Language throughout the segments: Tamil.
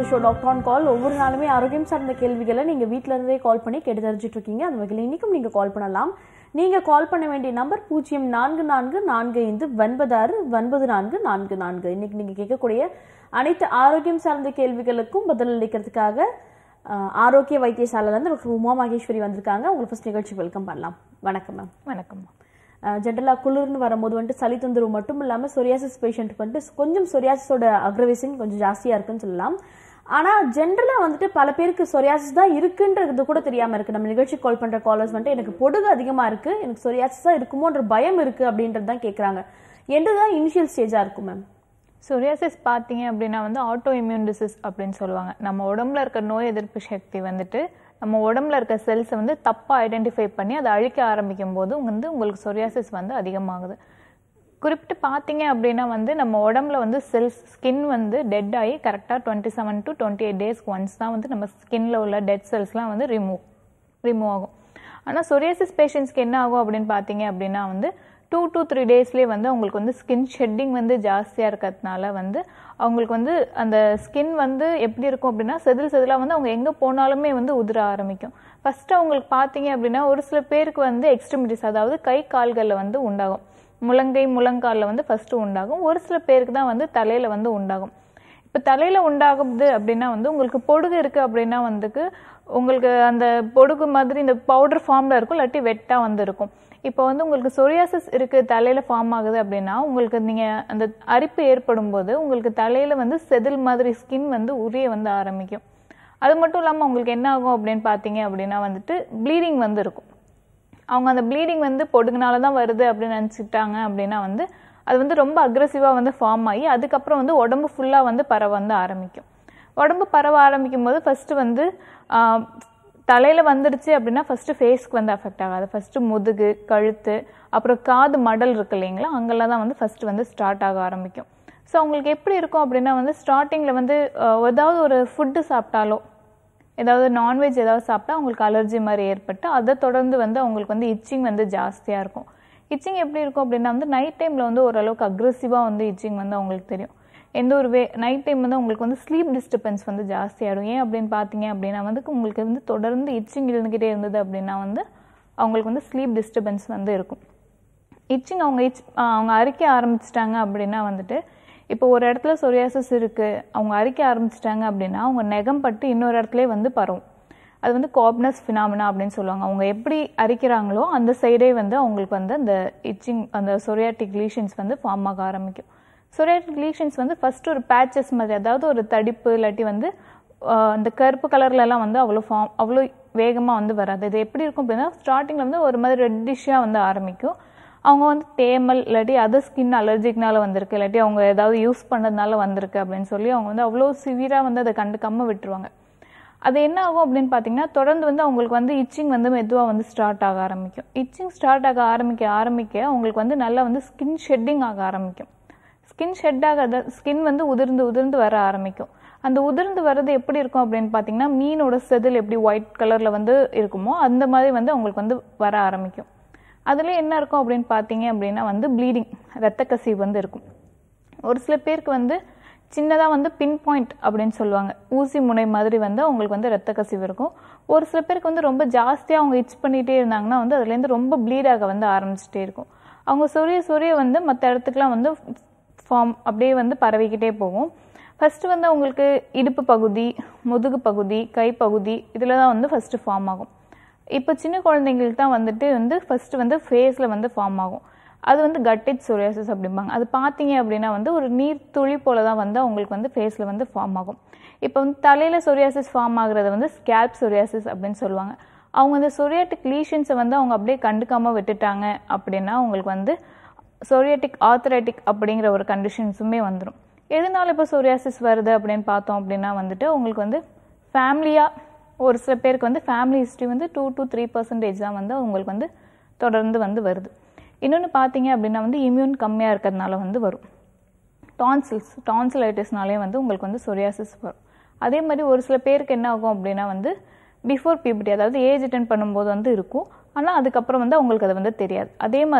ஷோ டாக்டர் ஆன் கால் ஒவ்வொரு நாளுமே ஆரோக்கியம் சார்ந்த கேள்விகளை நீங்க வீட்ல இருந்தே கால் பண்ணி கேட்டு தெரிஞ்சுட்டு இருக்கீங்க அந்த வகையில் இன்னைக்கும் நீங்க கால் பண்ணலாம் நீங்க கால் பண்ண வேண்டிய நம்பர் பூஜ்ஜியம் நான்கு நான்கு நான்கு ஐந்து ஒன்பது ஆறு ஒன்பது நான்கு நான்கு நான்கு இன்னைக்கு நீங்க கேட்கக்கூடிய அனைத்து ஆரோக்கியம் சார்ந்த கேள்விகளுக்கும் பதில் அளிக்கிறதுக்காக அஹ், ஆரோக்கிய வைத்தியசாலையில இருந்து டாக்டர் உமா மகேஸ்வரி வந்திருக்காங்க உங்களை ஃபர்ஸ்ட் நிகழ்ச்சி வெல்கம் பண்ணலாம் வணக்கம் மேம் வணக்கம்மா ஜென்ரலாக குளிர்னு வரும்போது வந்துட்டு சளி தொந்தரவு மட்டும் இல்லாமல் சொரியாசிஸ் பேஷண்ட்டுக்கு வந்துட்டு கொஞ்சம் சொரியாசிஸோட அக்ரவேஷன் கொஞ்சம் ஜாஸ்தியாக இருக்குன்னு சொல்லலாம் ஆனால் ஜென்ரலாக வந்துட்டு பல பேருக்கு சொரியாசிஸ் தான் இருக்குன்றது கூட தெரியாமல் இருக்குது நம்ம நிகழ்ச்சி கால் பண்ணுற காலர்ஸ் வந்துட்டு எனக்கு பொடுகு அதிகமாக இருக்குது எனக்கு சொரியாசிஸ் தான் இருக்குமோன்ற பயம் இருக்குது அப்படின்றது தான் கேட்குறாங்க எந்த தான் இனிஷியல் ஸ்டேஜாக இருக்கும் மேம் சொரியாசிஸ் பார்த்தீங்க அப்படின்னா வந்து ஆட்டோ இம்யூன் டிசீஸ் அப்படின்னு சொல்லுவாங்க நம்ம உடம்புல இருக்க நோய் எதிர்ப்பு சக்தி வந்துட்டு நம்ம உடம்புல இருக்க செல்ஸை வந்து தப்பாக ஐடென்டிஃபை பண்ணி அதை அழிக்க ஆரம்பிக்கும் போது வந்து உங்களுக்கு சொரியாசிஸ் வந்து அதிகமாகுது குறிப்பிட்டு பார்த்தீங்க அப்படின்னா வந்து நம்ம உடம்புல வந்து செல்ஸ் ஸ்கின் வந்து டெட் ஆகி கரெக்டாக twenty seven to twenty eight டேஸ்க்கு ஒன்ஸ் தான் வந்து நம்ம ஸ்கின்ல உள்ள டெட் செல்ஸ்லாம் வந்து ரிமூவ் ரிமூவ் ஆகும் ஆனால் சொரியாசிஸ் பேஷண்ட்ஸ்க்கு என்ன ஆகும் அப்படின்னு பார்த்தீங்க அப்படின்னா வந்து டூ to த்ரீ டேஸ்லேயே வந்து அவங்களுக்கு வந்து ஸ்கின் ஷெட்டிங் வந்து ஜாஸ்தியாக இருக்கிறதுனால வந்து அவங்களுக்கு வந்து அந்த ஸ்கின் வந்து எப்படி இருக்கும் அப்படின்னா செதில் செதிலாக வந்து அவங்க எங்கே போனாலுமே வந்து உதிர ஆரம்பிக்கும் ஃபர்ஸ்ட் அவங்களுக்கு பார்த்தீங்க அப்படின்னா ஒரு சில பேருக்கு வந்து எக்ஸ்ட்ரிமிட்டிஸ் அதாவது கை கால்களில் வந்து உண்டாகும் முழங்கை முழங்காலில் வந்து ஃபர்ஸ்ட் உண்டாகும் ஒரு சில பேருக்கு தான் வந்து தலையில வந்து உண்டாகும் இப்போ தலையில உண்டாகுது அப்படின்னா வந்து உங்களுக்கு பொடுகு இருக்கு அப்படின்னா வந்துக்கு உங்களுக்கு அந்த பொடுகு மாதிரி இந்த பவுடர் ஃபார்ம்ல இருக்கும் இல்லாட்டி வெட்டா வந்து இருக்கும் இப்போ வந்து உங்களுக்கு சொரியாசிஸ் இருக்கு தலையில ஃபார்ம் ஆகுது அப்படின்னா உங்களுக்கு நீங்க அந்த அரிப்பு ஏற்படும் போது உங்களுக்கு தலையில வந்து செதில் மாதிரி ஸ்கின் வந்து உரிய வந்து ஆரம்பிக்கும் அது மட்டும் இல்லாமல் உங்களுக்கு என்ன ஆகும் அப்படின்னு பார்த்தீங்க அப்படின்னா வந்துட்டு ப்ளீடிங் வந்து இருக்கும் அவங்க அந்த ப்ளீடிங் வந்து பொடுகுனால தான் வருது அப்படின்னு நினச்சிக்கிட்டாங்க அப்படின்னா வந்து அது வந்து ரொம்ப அக்ரெசிவாக வந்து ஃபார்ம் ஆகி அதுக்கப்புறம் வந்து உடம்பு ஃபுல்லாக வந்து பரவ வந்து ஆரம்பிக்கும் உடம்பு பரவ ஆரம்பிக்கும் போது ஃபர்ஸ்ட் வந்து ஆஹ், தலையில வந்துடுச்சு அப்படின்னா ஃபர்ஸ்ட் ஃபேஸ்க்கு வந்து அஃபெக்ட் ஆகாது ஃபர்ஸ்ட் முதுகு கழுத்து அப்புறம் காது மடல் இருக்கு இல்லைங்களா அங்கெல்லாம் தான் வந்து ஃபர்ஸ்ட் வந்து ஸ்டார்ட் ஆக ஆரம்பிக்கும் ஸோ அவங்களுக்கு எப்படி இருக்கும் அப்படின்னா வந்து ஸ்டார்டிங்கில் வந்து ஆஹ், ஏதாவது ஒரு ஃபுட்டு சாப்பிட்டாலோ ஏதாவது நான்வெஜ் ஏதாவது சாப்பிட்டா அவங்களுக்கு அலர்ஜி மாதிரி ஏற்பட்டு அதை தொடர்ந்து வந்து அவங்களுக்கு வந்து இச்சிங் வந்து ஜாஸ்தியாக இருக்கும் இச்சிங் எப்படி இருக்கும் அப்படின்னா வந்து நைட் டைமில் வந்து ஓரளவுக்கு அக்ரெசிவாக வந்து இச்சிங் வந்து அவங்களுக்கு தெரியும் எந்த ஒரு வே நைட் டைம் வந்து உங்களுக்கு வந்து ஸ்லீப் டிஸ்டர்பன்ஸ் வந்து ஜாஸ்தியாகிடும் ஏன் அப்படின்னு பார்த்தீங்க அப்படின்னா வந்து உங்களுக்கு வந்து தொடர்ந்து இச்சிங் இருந்துக்கிட்டே இருந்தது அப்படின்னா வந்து அவங்களுக்கு வந்து ஸ்லீப் டிஸ்டர்பன்ஸ் வந்து இருக்கும் இச்சிங் அவங்க இச் அவங்க அரிக்க ஆரம்பிச்சிட்டாங்க அப்படின்னா வந்துட்டு இப்போ ஒரு இடத்துல சொரியாசிஸ் இருக்கு அவங்க அரிக்க ஆரம்பிச்சிட்டாங்க அப்படின்னா அவங்க நெகம் பட்டு இன்னொரு இடத்துலயே வந்து பரவும் அது வந்து காப்னஸ் ஃபினாமினா அப்படின்னு சொல்லுவாங்க அவங்க எப்படி அரிக்கிறாங்களோ அந்த சைடே வந்து அவங்களுக்கு வந்து அந்த இச்சிங் அந்த சொரியாட்டிக் லீஷன்ஸ் வந்து ஃபார்ம் ஆக ஆரம்பிக்கும் சொரியாட்டிக் லீஷன்ஸ் வந்து ஃபர்ஸ்ட் ஒரு பேச்சஸ் மாதிரி அதாவது ஒரு தடிப்பு இல்லாட்டி வந்து ஆஹ், அந்த கருப்பு கலர்ல எல்லாம் வந்து அவ்வளோ ஃபார்ம் அவ்வளோ வேகமாக வந்து வராது இது எப்படி இருக்கும் அப்படின்னா ஸ்டார்டிங்கில் வந்து ஒரு மாதிரி ரெட்டிஷாக வந்து ஆரம்பிக்கும் அவங்க வந்து தேமல் இல்லாட்டி அதர் ஸ்கின் அலர்ஜிக்னால வந்திருக்கு இல்லாட்டி அவங்க ஏதாவது யூஸ் பண்ணதுனால வந்திருக்கு அப்படின்னு சொல்லி அவங்க வந்து அவ்வளோ சிவியராக வந்து அதை கண்டுக்காம விட்டுருவாங்க அது என்ன ஆகும் அப்படின்னு பார்த்தீங்கன்னா தொடர்ந்து வந்து அவங்களுக்கு வந்து இச்சிங் வந்து மெதுவாக வந்து ஸ்டார்ட் ஆக ஆரம்பிக்கும் இச்சிங் ஸ்டார்ட் ஆக ஆரம்பிக்க ஆரம்பிக்க அவங்களுக்கு வந்து நல்லா வந்து ஸ்கின் ஷெட்டிங் ஆக ஆரம்பிக்கும் ஸ்கின் ஷெட் ஆகாத ஸ்கின் வந்து உதிர்ந்து உதிர்ந்து வர ஆரம்பிக்கும் அந்த உதிர்ந்து வர்றது எப்படி இருக்கும் அப்படின்னு பார்த்தீங்கன்னா மீனோட செதில் எப்படி ஒயிட் கலரில் வந்து இருக்குமோ அந்த மாதிரி வந்து அவங்களுக்கு வந்து வர ஆரம்பிக்கும் அதுல என்ன இருக்கும் அப்படின்னு பார்த்தீங்க அப்படின்னா வந்து ப்ளீடிங் ரத்த கசிவு வந்து இருக்கும் ஒரு சில பேருக்கு வந்து சின்னதாக வந்து பின் பாயிண்ட் அப்படின்னு சொல்லுவாங்க ஊசி முனை மாதிரி வந்து அவங்களுக்கு வந்து ரத்த கசிவு இருக்கும் ஒரு சில பேருக்கு வந்து ரொம்ப ஜாஸ்தியாக அவங்க இச் பண்ணிகிட்டே இருந்தாங்கன்னா வந்து அதுலேருந்து ரொம்ப ப்ளீட் ஆக வந்து ஆரம்பிச்சிட்டே இருக்கும் அவங்க சொரிய சொரிய வந்து மற்ற இடத்துக்குலாம் வந்து ஃபார்ம் அப்படியே வந்து பரவிக்கிட்டே போகும் ஃபர்ஸ்ட் வந்து அவங்களுக்கு இடுப்பு பகுதி முதுகு பகுதி கை பகுதி இதில் தான் வந்து ஃபர்ஸ்ட் ஃபார்ம் ஆகும் இப்போ சின்ன குழந்தைங்களுக்கு தான் வந்துட்டு வந்து ஃபர்ஸ்ட் வந்து ஃபேஸில் வந்து ஃபார்ம் ஆகும் அது வந்து கட்டேஜ் சொரியாசிஸ் அப்படிம்பாங்க அது பார்த்தீங்க அப்படின்னா வந்து ஒரு நீர் துளி போல தான் வந்து அவங்களுக்கு வந்து ஃபேஸில் வந்து ஃபார்ம் ஆகும் இப்போ வந்து தலையில் சொரியாசிஸ் ஃபார்ம் ஆகுறது வந்து ஸ்கேல்ப் சொரியாசிஸ் அப்படின்னு சொல்லுவாங்க அவங்க இந்த சொரியாட்டிக் லீஷன்ஸை வந்து அவங்க அப்படியே கண்டுக்காம விட்டுட்டாங்க அப்படின்னா அவங்களுக்கு வந்து சொரியாட்டிக் ஆர்த்தரைட்டிக் அப்படிங்கிற ஒரு கண்டிஷன்ஸுமே வந்துடும் எதனால இப்போ சொரியாசிஸ் வருது அப்படின்னு பார்த்தோம் அப்படின்னா வந்துட்டு உங்களுக்கு வந்து ஃபேமிலியாக ஒரு சில பேருக்கு வந்து ஃபேமிலி ஹிஸ்ட்ரி வந்து டூ to த்ரீ பர்சன்டேஜ் தான் வந்து அவங்களுக்கு வந்து தொடர்ந்து வந்து வருது இன்னொன்று பார்த்தீங்க அப்படின்னா வந்து இம்யூன் கம்மியாக இருக்கிறதுனால வந்து வரும் டான்சில்ஸ் டான்சிலைட்டிஸ்னாலே வந்து உங்களுக்கு வந்து சொரியாசிஸ் வரும் அதே மாதிரி ஒரு சில பேருக்கு என்ன ஆகும் அப்படின்னா வந்து பிஃபோர் பியூபர்ட்டி அதாவது ஏஜ் அட்டன் பண்ணும்போது வந்து இருக்கும் ஆனால் அதுக்கப்புறம் வந்து அவங்களுக்கு அது வந்து தெரியாது அதே மாதிரி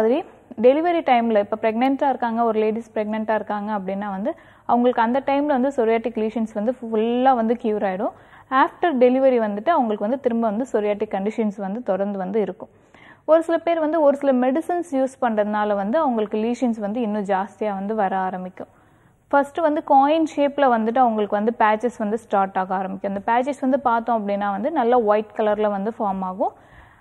டெலிவரி டைமில் இப்போ ப்ரெக்னெண்ட்டாக இருக்காங்க ஒரு லேடிஸ் ப்ரெக்னெண்ட்டாக இருக்காங்க அப்படின்னா வந்து அவங்களுக்கு அந்த டைமில் வந்து சொரியாட்டிக் லீஷன்ஸ் வந்து ஃபுல்லாக வந்து க்யூர் ஆகிடும் ஆஃப்டர் டெலிவரி வந்துட்டு அவங்களுக்கு வந்து திரும்ப வந்து சொரியாட்டிக் கண்டிஷன்ஸ் வந்து தொடர்ந்து வந்து இருக்கும் ஒரு சில பேர் வந்து ஒரு சில மெடிசன்ஸ் யூஸ் பண்ணுறதுனால வந்து அவங்களுக்கு லீஷன்ஸ் வந்து இன்னும் ஜாஸ்தியாக வந்து வர ஆரம்பிக்கும் ஃபர்ஸ்ட் வந்து காயின் ஷேப்பில் வந்துட்டு அவங்களுக்கு வந்து பேச்சஸ் வந்து ஸ்டார்ட் ஆக ஆரம்பிக்கும் அந்த பேச்சஸ் வந்து பார்த்தோம் அப்படின்னா வந்து நல்லா ஒயிட் கலரில் வந்து ஃபார்ம் ஆகும்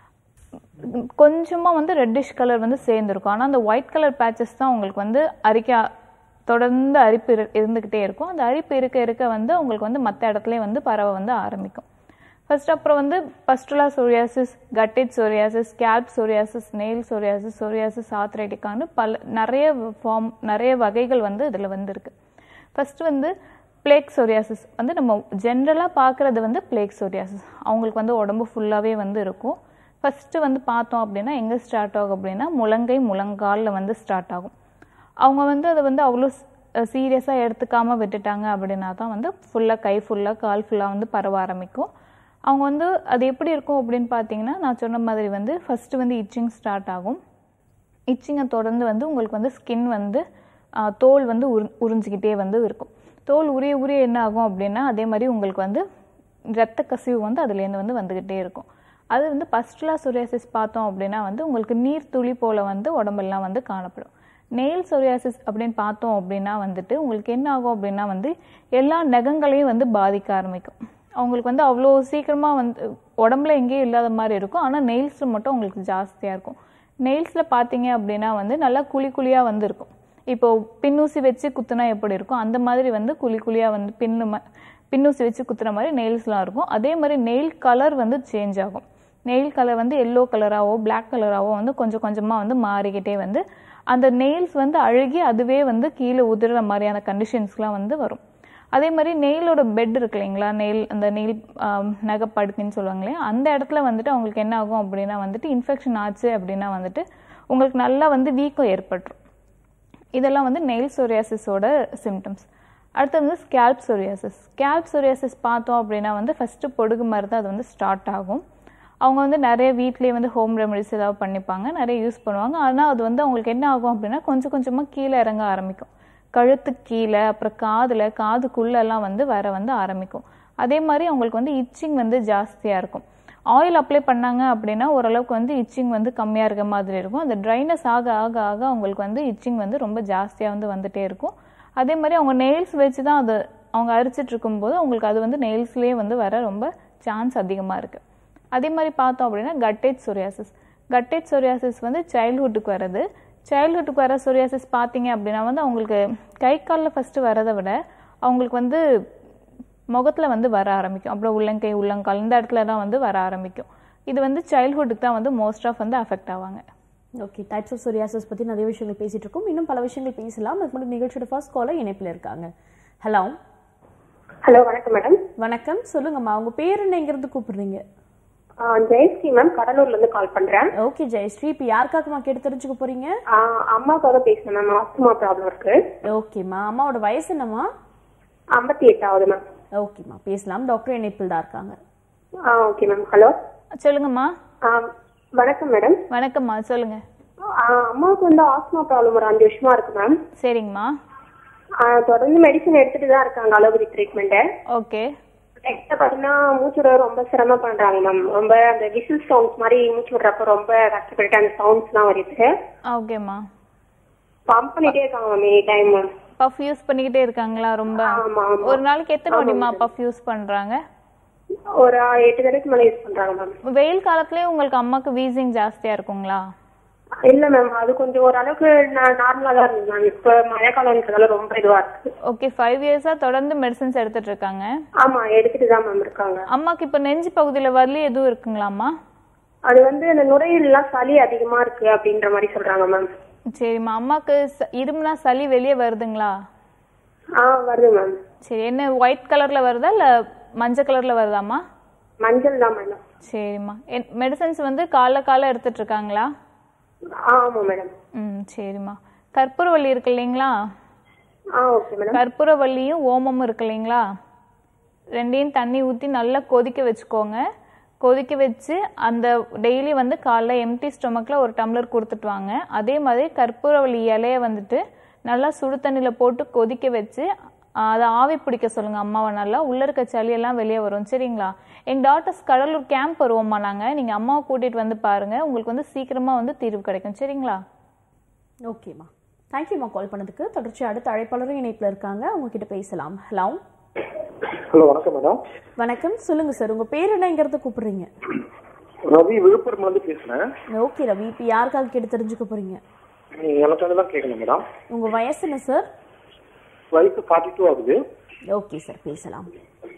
கொஞ்சமாக வந்து ரெட்டிஷ் கலர் வந்து சேர்ந்துருக்கும் ஆனால் அந்த ஒயிட் கலர் பேச்சஸ் தான் உங்களுக்கு வந்து அரிக்க தொடர்ந்து அரிப்பு இரு- இருந்துக்கிட்டே இருக்கும் அந்த அரிப்பு இருக்க இருக்க வந்து உங்களுக்கு வந்து மற்ற இடத்துலயே வந்து பரவ வந்து ஆரம்பிக்கும் ஃபர்ஸ்ட் அப்புறம் வந்து pustular psoriasis guttate psoriasis scalp psoriasis nail psoriasis psoriasis ஆத்ரைட்டிக்கான பல நிறைய ஃபார்ம் நிறைய வகைகள் வந்து இதில் வந்து இருக்கு ஃபர்ஸ்ட் வந்து பிளேக் சோரியாசிஸ் வந்து நம்ம ஜென்ரலாக பார்க்குறது வந்து பிளேக் சோரியாசிஸ் அவங்களுக்கு வந்து உடம்பு ஃபுல்லாகவே வந்து இருக்கும் ஃபர்ஸ்ட் வந்து பார்த்தோம் அப்படின்னா எங்கே ஸ்டார்ட் ஆகும் அப்படின்னா முழங்கை முழங்காலில் வந்து ஸ்டார்ட் ஆகும் அவங்க வந்து அதை வந்து அவ்வளோ சீரியஸாக எடுத்துக்காம விட்டுட்டாங்க அப்படின்னா தான் வந்து ஃபுல்லாக கை ஃபுல்லாக கால் ஃபுல்லாக வந்து பரவ ஆரம்பிக்கும் அவங்க வந்து அது எப்படி இருக்கும் அப்படின்னு பார்த்தீங்கன்னா நான் சொன்ன மாதிரி வந்து ஃபர்ஸ்ட் வந்து இச்சிங் ஸ்டார்ட் ஆகும் இச்சிங்கை தொடர்ந்து வந்து உங்களுக்கு வந்து ஸ்கின் வந்து ஆ, தோல் வந்து உரு உறிஞ்சிக்கிட்டே வந்து இருக்கும் தோல் உரிய உரிய என்ன ஆகும் அப்படின்னா அதே மாதிரி உங்களுக்கு வந்து ரத்த கசிவு வந்து அதுலேருந்து வந்து வந்துக்கிட்டே இருக்கும் அது வந்து பஸ்டுலா சொரியாசிஸ் பார்த்தோம் அப்படின்னா வந்து உங்களுக்கு நீர் துளி போல வந்து உடம்பெல்லாம் வந்து காணப்படும் நெயில் சொரியாசிஸ் அப்படின்னு பார்த்தோம் அப்படின்னா வந்துட்டு உங்களுக்கு என்ன ஆகும் அப்படின்னா வந்து எல்லா நகங்களையும் வந்து பாதிக்க ஆரம்பிக்கும் அவங்களுக்கு வந்து அவ்வளோ சீக்கிரமாக வந்து உடம்புல எங்கேயும் இல்லாத மாதிரி இருக்கும் ஆனால் நெயில்ஸில் மட்டும் உங்களுக்கு ஜாஸ்தியாக இருக்கும் நெயில்ஸில் பார்த்தீங்க அப்படின்னா வந்து நல்லா குழி குழியாக வந்து இருக்கும் இப்போ பின்னூசி வச்சு குத்துனா எப்படி இருக்கும் அந்த மாதிரி வந்து குழி குழியாக வந்து பின்னு ம- பின்னூசி வச்சு குத்துற மாதிரி நெயில்ஸ்லாம் இருக்கும் அதே மாதிரி நெயில் கலர் வந்து சேஞ்ச் ஆகும் நெயில் கலர் வந்து எல்லோ கலராகவோ பிளாக் கலராகவோ வந்து கொஞ்சம் கொஞ்சமாக வந்து மாறிக்கிட்டே வந்து அந்த நெயில்ஸ் வந்து அழுகி அதுவே வந்து கீழே உதிர்ற மாதிரியான கண்டிஷன்ஸ்லாம் வந்து வரும் அதே மாதிரி நெயிலோட பெட் இருக்கு இல்லைங்களா நெயில் அந்த நெயில் நகைப்படுக்குன்னு சொல்லுவாங்க இல்லையா அந்த இடத்துல வந்துட்டு அவங்களுக்கு என்ன ஆகும் அப்படின்னா வந்துட்டு இன்ஃபெக்ஷன் ஆச்சு அப்படின்னா வந்துட்டு உங்களுக்கு நல்லா வந்து வீக்கம் ஏற்பட்டுரும் இதெல்லாம் வந்து நெயில் சொரியாசிஸோட சிம்டம்ஸ் அடுத்து வந்து ஸ்கேல்ப் சொரியாசிஸ் ஸ்கேல்ப் சொரியாசிஸ் பார்த்தோம் அப்படின்னா வந்து ஃபஸ்ட்டு பொடுகு மாதிரி தான் அது வந்து ஸ்டார்ட் ஆகும் அவங்க வந்து நிறைய வீட்லேயே வந்து ஹோம் ரெமடிஸ் ஏதாவது பண்ணிப்பாங்க நிறைய யூஸ் பண்ணுவாங்க ஆனால் அது வந்து அவங்களுக்கு என்ன ஆகும் அப்படின்னா கொஞ்சம் கொஞ்சமாக கீழே இறங்க ஆரம்பிக்கும் கழுத்து கீழே அப்புறம் காதில் காதுக்குள்ளெல்லாம் வந்து வர வந்து ஆரம்பிக்கும் அதே மாதிரி அவங்களுக்கு வந்து இச்சிங் வந்து ஜாஸ்தியாக இருக்கும் ஆயில் அப்ளை பண்ணாங்க அப்படின்னா ஓரளவுக்கு வந்து இச்சிங் வந்து கம்மியாக இருக்க மாதிரி இருக்கும் அந்த ட்ரைனஸ் ஆக ஆக ஆக அவங்களுக்கு வந்து இச்சிங் வந்து ரொம்ப ஜாஸ்தியாக வந்து வந்துட்டே இருக்கும் அதே மாதிரி அவங்க நெயில்ஸ் வச்சு தான் அது அவங்க அரிச்சிட்டு இருக்கும்போது அவங்களுக்கு அது வந்து நெயில்ஸ்லேயே வந்து வர ரொம்ப சான்ஸ் அதிகமாக இருக்குது அதே மாதிரி பார்த்தோம் அப்படின்னா கட்டேஜ் சொரியாசிஸ் கட்டேஜ் சொரியாசிஸ் வந்து சைல்ட்ஹுட்டுக்கு வர்றது சைல்ட்ஹுட்டுக்கு வர சொரியாசிஸ் பார்த்தீங்க அப்படின்னா வந்து அவங்களுக்கு கை காலில் ஃபஸ்ட்டு வரதை விட அவங்களுக்கு வந்து முகத்தில் வந்து வர ஆரம்பிக்கும் அப்புறம் உள்ளங்கை உள்ளங்கால் இந்த இடத்துல தான் வந்து வர ஆரம்பிக்கும் இது வந்து சைல்ட்ஹுட்டுக்கு தான் வந்து மோஸ்ட் ஆஃப் வந்து அஃபெக்ட் ஆவாங்க ஓகே டைப்ஸ் ஆஃப் சொரியாசிஸ் பற்றி நிறைய விஷயங்கள் பேசிட்டு இருக்கோம் இன்னும் பல விஷயங்கள் பேசலாம் அதுக்கு முன்னாடி நிகழ்ச்சியோட ஃபர்ஸ்ட் காலர் இணைப்பில் இருக்காங்க ஹலோ ஹலோ வணக்கம் மேடம் வணக்கம் சொல்லுங்கம்மா உங்க பேர் என்ன எங்கிருந்து கூப்பிடுறீங்க ஆ, ஜெயஸ்ரீ மேம் கடலூர்ல இருந்து கால் பண்றேன் ஓகே ஜெயஸ்ரீ இப்போ யாருக்காகம்மா கேட்டு தெரிஞ்சுக்க போறீங்க ஆ, அம்மாவுக்காக பேசுறேன் மேம் ஆஸ்துமா ப்ராப்ளம் இருக்கு ஓகேம்மா அம்மாவோட வயசு என்னம்மா ஐம்பத்தி எட்டாவது மேம் ஓகேம்மா பேசலாம் டாக்டர் இணைப்பில் தான் இருக்காங்க ஆ ஓகே மேம் ஹலோ சொல்லுங்கம்மா ஆ, வணக்கம் மேடம் வணக்கம்மா சொல்லுங்க ஆ, அம்மாவுக்கு வந்து ஆஸ்துமா ப்ராப்ளம் ஒரு அஞ்சு வருஷமா இருக்கு மேம் சரிங்கம்மா ஆ, தொடர்ந்து மெடிசன் எடுத்துட்டு தான் இருக்காங்க அலோபதி ட்ரீட்மெண்ட் ஓகே நெக்ஸ்ட் பாத்தீங்கன்னா மூச்சு விட ரொம்ப சிரமம் பண்றாங்க மேம் ரொம்ப அந்த விசில் சவுண்ட்ஸ் மாதிரி மூச்சு விடுறப்ப ரொம்ப கஷ்டப்பட்டு அந்த சவுண்ட்ஸ் எல்லாம் வருது ஓகேம்மா பம்ப் பண்ணிட்டே இருக்காங்க ma'am any time ma'am puff use பண்ணிக்கிட்டே இருக்காங்களா ரொம்ப ஆமா ஆமா ஒரு நாளைக்கு எத்தனை மணிமா பஃப் யூஸ் பண்றாங்க ஒரு எட்டு தடவைக்கு மேல யூஸ் பண்றாங்க மேம் வெயில் காலத்துலயே உங்களுக்கு அம்மாக்கு வீசிங் ஜாஸ்தியா இருக்குங்களா இல்ல மேம் அது கொஞ்சம் ஓரளவுக்கு நார்மலா தான் இருந்தது மேம் இப்ப மழை காலம்ன்றதால ரொம்ப இதுவா இருக்கு ஓகே ஃபைவ் இயர்ஸா தொடர்ந்து மெடிசன்ஸ் எடுத்துட்டு இருக்காங்க ஆமா எடுத்துட்டு தான் மேம் இருக்காங்க அம்மாக்கு இப்போ நெஞ்சு பகுதியில வலி எதுவும் இருக்குங்களாம்மா அது வந்து அந்த நுரையீரலாம் சளி அதிகமா இருக்கு அப்படின்ற மாதிரி சொல்றாங்க மேம் சரிம்மா அம்மாக்கு ச- இருமுனா சளி வெளியே வருதுங்களா ஆ வருது மேம் சரி என்ன ஒயிட் கலர்ல வருதா இல்ல மஞ்சள் கலர்ல வருதாம்மா மஞ்சள் தான் மேடம் சரிம்மா மெடிசன்ஸ் வந்து காலைல காலை எடுத்துட்டு இருக்காங்களா ஆமா மேடம் ம் சரிம்மா கற்பூரவள்ளி இருக்கு இல்லைங்களா ஆ ஓகே மேடம் கற்பூரவள்ளியும் ஓமமும் இருக்கு இல்லைங்களா ரெண்டையும் தண்ணி ஊற்றி நல்லா கொதிக்க வச்சுக்கோங்க கொதிக்க வச்சு அந்த டெய்லி வந்து காலைல எம்டி ஸ்டொமக்கில் ஒரு டம்ளர் கொடுத்துட்டு வாங்க அதே மாதிரி கற்பூரவள்ளி இலையை வந்துட்டு நல்லா சுடு தண்ணியில் போட்டு கொதிக்க வச்சு ஆஹ், அதை ஆவி பிடிக்க சொல்லுங்கள் அம்மாவை நல்லா உள்ளே இருக்க சளியெல்லாம் வெளியே வரும் சரிங்களா எங்கள் டாக்டர்ஸ் கடலூர் கேம்ப் வருவோம்மா நாங்கள் நீங்கள் அம்மாவை கூட்டிகிட்டு வந்து பாருங்கள் உங்களுக்கு வந்து சீக்கிரமாக வந்து தீர்வு கிடைக்கும் சரிங்களா ஓகேம்மா தேங்க்யூம்மா கால் பண்ணதுக்கு தொடர்ச்சி அடுத்த அழைப்பாளரும் இணைப்பில் இருக்காங்க அவங்க கிட்ட பேசலாம் ஹலோ ஹலோ வணக்கம் மேடம் வணக்கம் சொல்லுங்க சார் உங்க பேர் என்னங்கிறத கூப்பிடுறீங்க ரவி விழுப்புரம்ல இருந்து பேசுறேன் ஓகே ரவி இப்போ யாருக்காக கேட்டு தெரிஞ்சுக்க போறீங்க நீங்க எனக்காக தான் கேட்கணும் மேடம் உங்க வயசு என்ன சார் வயசு ஃபார்ட்டி டூ ஆகுது ஓகே சார் பேசலாம்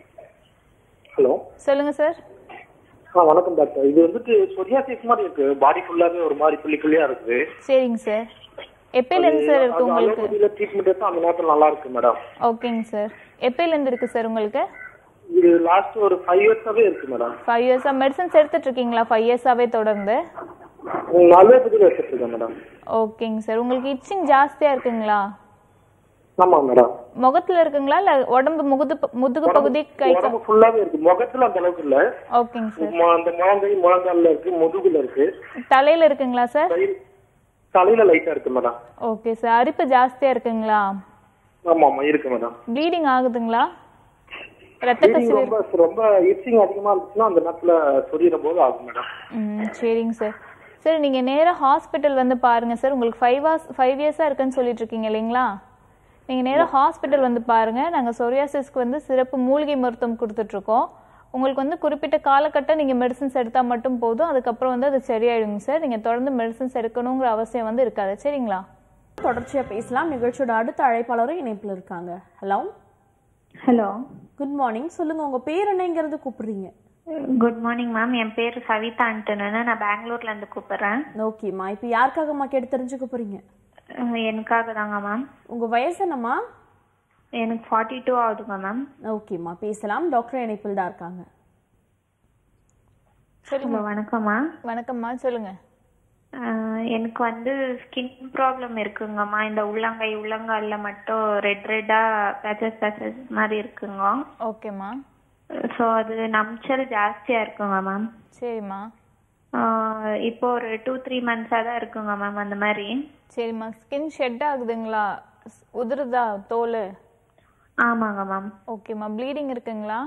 ஹலோ சொல்லுங்கள் சார் ஆ வணக்கம் டாக்டர் இது வந்துட்டு சொரியாசிஸ் மாதிரி இருக்கு பாடி ஃபுல்லாவே ஒரு மாதிரி புள்ளி புள்ளியா இருக்குது சரிங்க சார் எப்பயிலேருந்து சார் இருக்கு உங்களுக்கு அலோபதியில ட்ரீட்மெண்ட் எடுத்தா அந்த நேரத்தில் நல்லா இருக்கு மேடம் ஓகேங்க சார் எப்பயிலேருந்து இருக்கு சார் உங்களுக்கு இது லாஸ்ட் ஒரு ஃபைவ் இயர்ஸாவே இருக்கு மேடம் ஃபைவ் இயர்ஸாக மெடிசன்ஸ் எடுத்துட்டு இருக்கீங்களா ஃபைவ் இயர்ஸாகவே தொடர்ந்து அலோபதியில எடுத்துட்டு இருக்கேன் மேடம் ஓகேங்க சார் உங்களுக்கு இச்சிங் ஜாஸ்தியாக இருக்குங்களா ஆமா மேடம் முகத்துல இருக்குங்களா இல்லை உடம்பு முகுது முதுகு பகுதி கை கா- உடம்பு ஃபுல்லாவே இருக்கு முகத்துல அந்த அளவுக்கு இல்ல ஓகேங்க சார் மு- அந்த முழங்கை முழங்கால்ல இருக்கு முதுகுல இருக்கு தலையில இருக்குங்களா சார் தலை- தலையில லைட்டா இருக்கு மேடம் ஓகே சார் அரிப்பு ஜாஸ்தியாக இருக்குங்களா ஆமா ஆமா இருக்கு மேடம் ப்ளீடிங் ஆகுதுங்களா ரத்த Bleeding கசிவு ரொம்ப ரொம்ப இச்சிங் அதிகமா இருந்துச்சுன்னா அந்த நேரத்துல சொரியிற போது ஆகும் மேடம் ம் சரிங்க சார் சார் நீங்கள் நேராக ஹாஸ்பிட்டல் வந்து பாருங்க சார் உங்களுக்கு ஃபைவ் ஹார்ஸ் ஃபைவ் இயர்ஸாக இருக்குன்னு சொல்லிட்டு இருக்கீங்க இல்லைங்களா நீங்கள் நேராக ஹாஸ்பிட்டல் வந்து பாருங்க நாங்கள் சொரியாசிஸ்க்கு வந்து சிறப்பு மூலிகை மருத்துவம் கொடுத்துட்ருக்கோம் உங்களுக்கு வந்து குறிப்பிட்ட காலகட்டம் நீங்கள் மெடிசன்ஸ் எடுத்தால் மட்டும் போதும் அதுக்கப்புறம் வந்து அது சரியாயிடுங்க சார் நீங்கள் தொடர்ந்து மெடிசன்ஸ் எடுக்கணுங்கிற அவசியம் வந்து இருக்காது சரிங்களா தொடர்ச்சியா பேசலாம் நிகழ்ச்சியோட அடுத்த அழைப்பாளரும் இணைப்பில் இருக்காங்க ஹலோ ஹலோ குட் மார்னிங் சொல்லுங்க உங்க பேர் என்னங்கிறது கூப்பிடுறீங்க குட் மார்னிங் மேம் என் பேர் சவிதா ஆண்டனு நான் பெங்களூர்ல இருந்து கூப்பிடுறேன் ஓகேம்மா இப்போ யாருக்காகம்மா கேட்டு தெரிஞ்சுக்க போறீங்க அஹ் எனக்காக தாங்க மேம் உங்க வயசு என்னம்மா எனக்கு ஃபார்ட்டி டூ ஆகுதுங்க மேம் ஓகேம்மா பேசலாம் டாக்டர் இணைப்பில் தான் இருக்காங்க ஹலோ வணக்கம்மா வணக்கம்மா சொல்லுங்க அஹ் எனக்கு வந்து ஸ்கின் ப்ராப்ளம் இருக்குங்கம்மா இந்த உள்ளங்கை உள்ளங்கால்ல மட்டும் ரெட் ரெட்டா பேச்சஸ் பேச்சஸ் மாதிரி இருக்குங்க ஓகேம்மா ஸோ அது நம்ச்சல் ஜாஸ்தியா இருக்குங்க மேம் சரிம்மா இப்போ ஒரு டூ த்ரீ மந்த்ஸாக தான் இருக்குங்க மேம் அந்த மாதிரி சரிம்மா ஸ்கின் ஷெட் ஆகுதுங்களா ஸ்- உதிருதா தோல் ஆமாங்க மேம் ஓகேம்மா ப்ளீடிங் இருக்குங்களா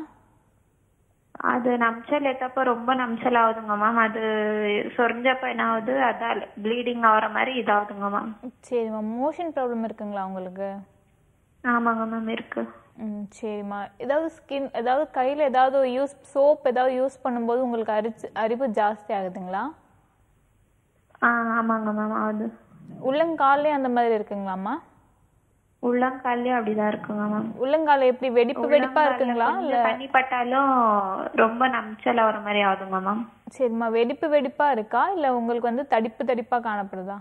அது நம்ச்சல் ஏத்தப்ப ரொம்ப நம்ச்சல் ஆகுதுங்க மேம் அது சொரிஞ்சப்ப என்ன ஆகுது அதான் ப்ளீடிங் ஆகுற மாதிரி இதாகுதுங்க மேம் சரிம்மா மோஷன் ப்ராப்ளம் இருக்குங்களா உங்களுக்கு ஆமாங்க மேம் இருக்கு ம் சரிம்மா ஏதாவது ஸ்கின் ஏதாவது கையில் ஏதாவது யூஸ் சோப் ஏதாவது யூஸ் பண்ணும்போது உங்களுக்கு அரிச்சு அரிப்பு ஜாஸ்தி ஆகுதுங்களா ஆ ஆமாங்க மேம் ஆகுது உள்ளங்காலே அந்த மாதிரி இருக்குங்களாம்மா உள்ளங்கால்லயும் அப்படிதான் இருக்குங்க மேம் உள்ளங்கால எப்படி வெடிப்பு வெடிப்பா இருக்குங்களா இல்ல கொஞ்சம் தண்ணி பட்டாலும் ரொம்ப நம்ச்சல் ஆகுற மாதிரி ஆகுதுங்க மேம் சரிம்மா வெடிப்பு வெடிப்பா இருக்கா இல்ல உங்களுக்கு வந்து தடிப்பு தடிப்பா காணப்படுதா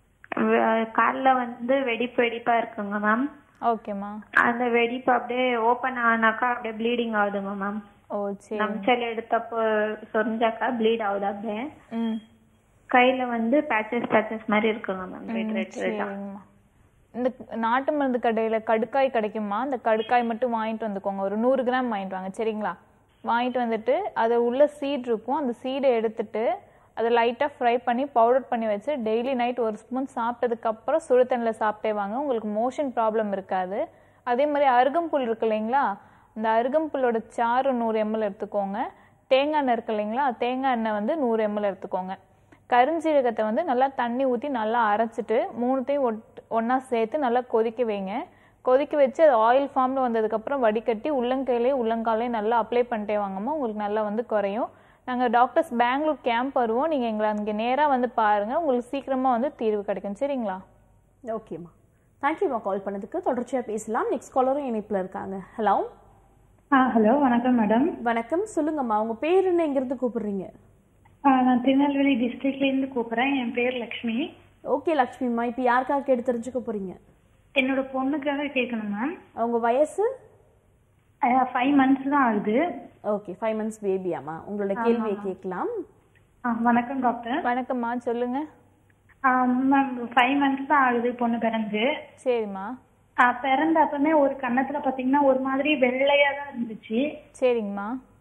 காலில் வந்து வெடிப்பு வெடிப்பா இருக்குங்க மேம் ஓகேம்மா அந்த வெடிப்பு அப்படியே ஓப்பன் ஆனாக்கா அப்படியே ப்ளீடிங் ஆகுதுங்க மேம் ஓ சரி நம்ச்சல் எடுத்தப்போ சொரிஞ்சாக்கா ப்ளீட் ஆகுது அப்படியே ம் கையில வந்து பேச்சஸ் பேச்சஸ் மாதிரி இருக்குங்க மேம் ரெட் ரெட் ரெட்டா சரிங்கம்மா இந்த நாட்டு மருந்து கடையில கடுக்காய் கிடைக்குமா அந்த கடுக்காய் மட்டும் வாங்கிட்டு வந்துக்கோங்க ஒரு நூறு கிராம் வாங்கிட்டு வாங்க சரிங்களா வாங்கிட்டு வந்துட்டு அது உள்ள சீட் இருக்கும் அந்த சீடை எடுத்துட்டு அதை லைட்டாக ஃப்ரை பண்ணி பவுடர் பண்ணி வச்சு டெய்லி நைட் ஒரு ஸ்பூன் சாப்பிட்டதுக்கப்புறம் சுடு தண்ணியில் சாப்பிட்டே வாங்க உங்களுக்கு மோஷன் ப்ராப்ளம் இருக்காது அதே மாதிரி அருகம்புல் இருக்கு இல்லைங்களா அந்த அருகம்புல்லோட சாறு நூறு எம்எல் எடுத்துக்கோங்க தேங்காய் எண்ணெய் இருக்கு இல்லைங்களா தேங்காய் எண்ணெய் வந்து நூறு எம்எல் எடுத்துக்கோங்க கருஞ்சீரகத்தை வந்து நல்லா தண்ணி ஊற்றி நல்லா அரைச்சிட்டு மூணுத்தையும் ஒட் ஒன்றா சேர்த்து நல்லா கொதிக்க வைங்க கொதிக்க வச்சு அது ஆயில் ஃபார்மில் வந்ததுக்கப்புறம் வடிகட்டி உள்ளங்கையிலே உள்ளங்காலையும் நல்லா அப்ளை பண்ணிட்டே வாங்கம்மா உங்களுக்கு நல்லா வந்து குறையும் நாங்கள் டாக்டர்ஸ் பெங்களூர் கேம்ப் வருவோம் நீங்கள் எங்களை அங்கே நேராக வந்து பாருங்கள் உங்களுக்கு சீக்கிரமாக வந்து தீர்வு கிடைக்கும் சரிங்களா ஓகேம்மா தேங்க்யூம்மா கால் பண்ணதுக்கு தொடர்ச்சியா பேசலாம் நெக்ஸ்ட் காலரும் இணைப்பில் இருக்காங்க ஹலோ ஆ ஹலோ வணக்கம் மேடம் வணக்கம் சொல்லுங்கம்மா உங்க பேர் என்னங்கிறது கூப்பிடுறீங்க ஆ, நான் திருநெல்வேலி டிஸ்ட்ரிக்ட்லேருந்து கூப்பிட்றேன் என் பேர் லக்ஷ்மி ஓகே லக்ஷ்மிம்மா இப்போ யாருக்காக கேட்டு தெரிஞ்சுக்க போறீங்க என்னோட பொண்ணுக்காக கேட்கணும் மேம் அவங்க வயசு ஃபைவ் மந்த்ஸ் தான் ஆகுது ஓகே ஃபைவ் மந்த்ஸ் பேபியாம்மா உங்களோட கேள்வியை கேட்கலாம் ஆ, வணக்கம் டாக்டர் வணக்கம்மா சொல்லுங்கள் மேம் ஃபைவ் மந்த்ஸ் தான் ஆகுது பொண்ணு பிறந்து சரிம்மா ஆ, பிறந்த அப்பமே ஒரு கன்னத்துல பாத்தீங்கன்னா ஒரு மாதிரி வெள்ளையா தான் இருந்துச்சு சரிங்கம்மா